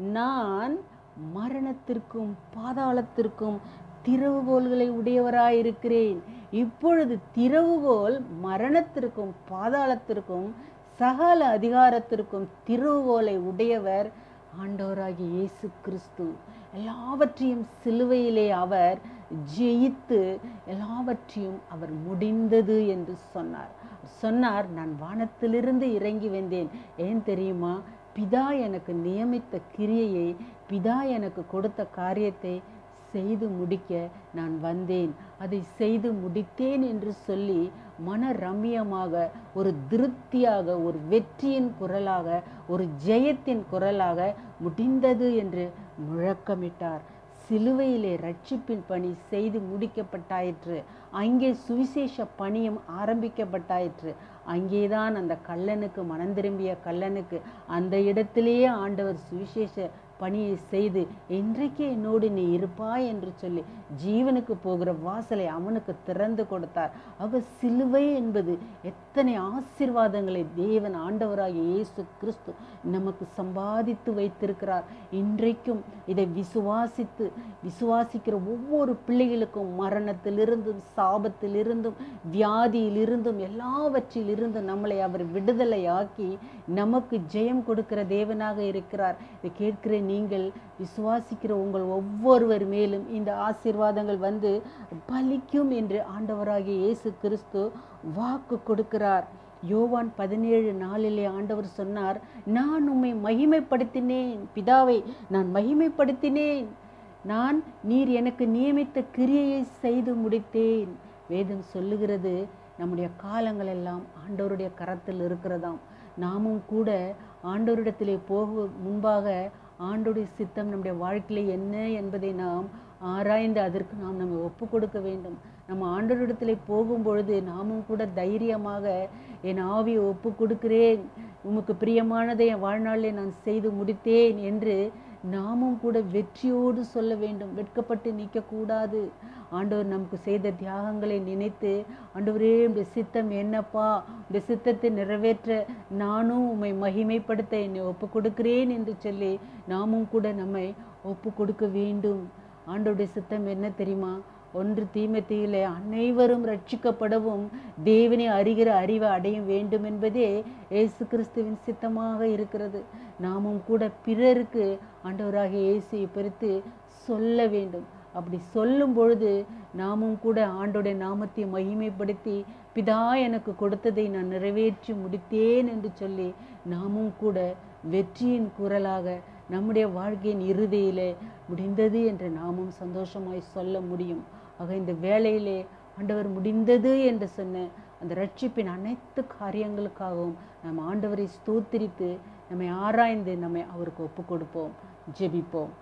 நான் மரணத்திற்கும் பாதாளத்திற்கும் திறவுகோல்களை உடையவராயிருக்கிறேன் இப்பொழுது திறவுகோல் மரணத்திற்கும் பாதாளத்திற்கும் சகல அதிகாரத்திற்கும் திறவுகோலை உடையவர் ஆண்டவராகிய இயேசு கிறிஸ்து எல்லாவற்றையும் சிலுவையிலே அவர் ஜெயித்து எல்லாவற்றையும் அவர் முடிந்தது என்று சொன்னார் சொன்னார் நான் வானத்திலிருந்து இறங்கி வந்தேன் ஏன் தெரியுமா பிதா எனக்கு நியமித்த கிரியையை பிதா எனக்கு கொடுத்த காரியத்தை செய்து முடிக்க நான் வந்தேன் அதை செய்து முடித்தேன் என்று சொல்லி மன ரம்மியமாக ஒரு திருப்தியாக ஒரு வெற்றியின் குரலாக ஒரு ஜெயத்தின் குரலாக முடிந்தது என்று முழக்கமிட்டார் சிலுவையிலே ரட்சிப்பின் பணி செய்து முடிக்கப்பட்டாயிற்று அங்கே சுவிசேஷ பணியும் ஆரம்பிக்கப்பட்டாயிற்று அங்கேதான் அந்த கள்ளனுக்கு மனம் திரும்பிய கள்ளனுக்கு அந்த இடத்திலேயே ஆண்டவர் சுவிசேஷ பணியை செய்து இன்றைக்கு என்னோடு நீ இருப்பாய் என்று சொல்லி ஜீவனுக்கு போகிற வாசலை அவனுக்கு திறந்து கொடுத்தார் ஆக சிலுவை என்பது எத்தனை ஆசீர்வாதங்களை தேவன் ஆண்டவராகிய இயேசு கிறிஸ்து நமக்கு சம்பாதித்து வைத்திருக்கிறார் இன்றைக்கும் இதை விசுவாசித்து விசுவாசிக்கிற ஒவ்வொரு பிள்ளைகளுக்கும் மரணத்திலிருந்தும் சாபத்திலிருந்தும் வியாதியிலிருந்தும் எல்லாவற்றிலிருந்தும் நம்மளை அவர் விடுதலையாக்கி நமக்கு ஜெயம் கொடுக்கிற தேவனாக இருக்கிறார் இதை கேட்கிற நீங்கள் விசுவாசிக்கிற உங்கள் ஒவ்வொருவர் மேலும் இந்த ஆசீர்வாதங்கள் வந்து பலிக்கும் என்று ஆண்டவராகிய இயேசு கிறிஸ்து வாக்கு கொடுக்கிறார் யோவான் பதினேழு நாளிலே ஆண்டவர் சொன்னார் நான் உம்மை மகிமைப்படுத்தினேன் பிதாவை நான் மகிமைப்படுத்தினேன் நான் நீர் எனக்கு நியமித்த கிரியையை செய்து முடித்தேன் வேதம் சொல்லுகிறது நம்முடைய காலங்கள் எல்லாம் ஆண்டவருடைய கரத்தில் இருக்கிறதாம் நாமும் கூட ஆண்டவரிடத்திலே போக முன்பாக ஆண்டோடைய சித்தம் நம்முடைய வாழ்க்கையில என்ன என்பதை நாம் ஆராய்ந்து அதற்கு நாம் நம்மை ஒப்பு கொடுக்க வேண்டும் நம்ம ஆண்டவரிடத்திலே போகும் பொழுது நாமும் கூட தைரியமாக என் ஆவியை ஒப்பு கொடுக்கிறேன் உமக்கு பிரியமானதை என் வாழ்நாளிலே நான் செய்து முடித்தேன் என்று நாமும் கூட வெற்றியோடு சொல்ல வேண்டும் வெட்கப்பட்டு நிற்கக்கூடாது ஆண்டவர் நமக்கு செய்த தியாகங்களை நினைத்து ஆண்டவரே உடைய சித்தம் என்னப்பா உடைய சித்தத்தை நிறைவேற்ற நானும் உம்மை மகிமைப்படுத்த என்னை ஒப்பு கொடுக்கிறேன் என்று சொல்லி நாமும் கூட நம்மை ஒப்பு கொடுக்க வேண்டும் ஆண்டவருடைய சித்தம் என்ன தெரியுமா ஒன்று தீமத்தியிலே அனைவரும் ரட்சிக்கப்படவும் தேவனை அறிகிற அறிவை அடைய வேண்டும் என்பதே இயேசு கிறிஸ்துவின் சித்தமாக இருக்கிறது நாமும் கூட பிறருக்கு ஆண்டவராகிய இயேசுவை பிரித்து சொல்ல வேண்டும் அப்படி சொல்லும் பொழுது நாமும் கூட ஆண்டோடைய நாமத்தை மகிமைப்படுத்தி பிதா எனக்கு கொடுத்ததை நான் நிறைவேற்றி முடித்தேன் என்று சொல்லி நாமும் கூட வெற்றியின் குரலாக நம்முடைய வாழ்க்கையின் இறுதியிலே முடிந்தது என்று நாமும் சந்தோஷமாய் சொல்ல முடியும் ஆக இந்த வேளையிலே ஆண்டவர் முடிந்தது என்று சொன்ன அந்த ரட்சிப்பின் அனைத்து காரியங்களுக்காகவும் நாம் ஆண்டவரை ஸ்தோத்திரித்து நம்மை ஆராய்ந்து நம்மை அவருக்கு ஒப்பு கொடுப்போம் ஜெபிப்போம்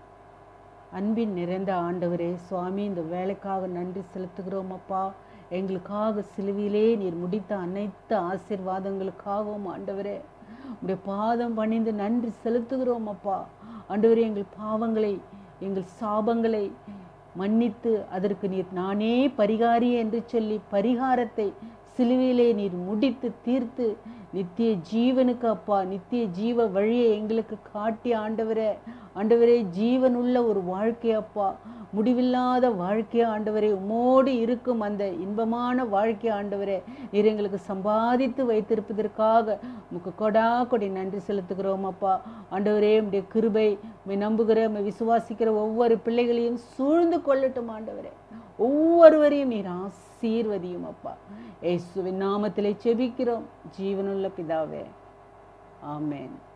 அன்பின் நிறைந்த ஆண்டவரே சுவாமி இந்த வேலைக்காக நன்றி செலுத்துகிறோம் அப்பா எங்களுக்காக சிலுவையிலே நீர் முடித்த அனைத்து ஆசீர்வாதங்களுக்காகவும் ஆண்டவரே உடைய பாதம் பணிந்து நன்றி செலுத்துகிறோம் அப்பா ஆண்டவரே எங்கள் பாவங்களை எங்கள் சாபங்களை மன்னித்து அதற்கு நீர் நானே பரிகாரி என்று சொல்லி பரிகாரத்தை சிலுவையிலே நீர் முடித்து தீர்த்து நித்திய ஜீவனுக்கு அப்பா நித்திய ஜீவ வழியை எங்களுக்கு காட்டி ஆண்டவரே ஆண்டவரே ஜீவனுள்ள ஒரு வாழ்க்கை அப்பா முடிவில்லாத வாழ்க்கை ஆண்டவரே உமோடு இருக்கும் அந்த இன்பமான வாழ்க்கை ஆண்டவரே நீர் எங்களுக்கு சம்பாதித்து வைத்திருப்பதற்காக உமக்கு கொடா கொடி நன்றி செலுத்துகிறோம் அப்பா ஆண்டவரே உம்முடைய கிருபை உம்மை நம்புகிற உம்மை விசுவாசிக்கிற ஒவ்வொரு பிள்ளைகளையும் சூழ்ந்து கொள்ளட்டும் ஆண்டவரே ஒவ்வொருவரையும் நீர் ஆசீர்வதியும் அப்பா இயேசுவின் நாமத்திலே செபிக்கிறோம் ஜீவனுள்ள பிதாவே ஆமென்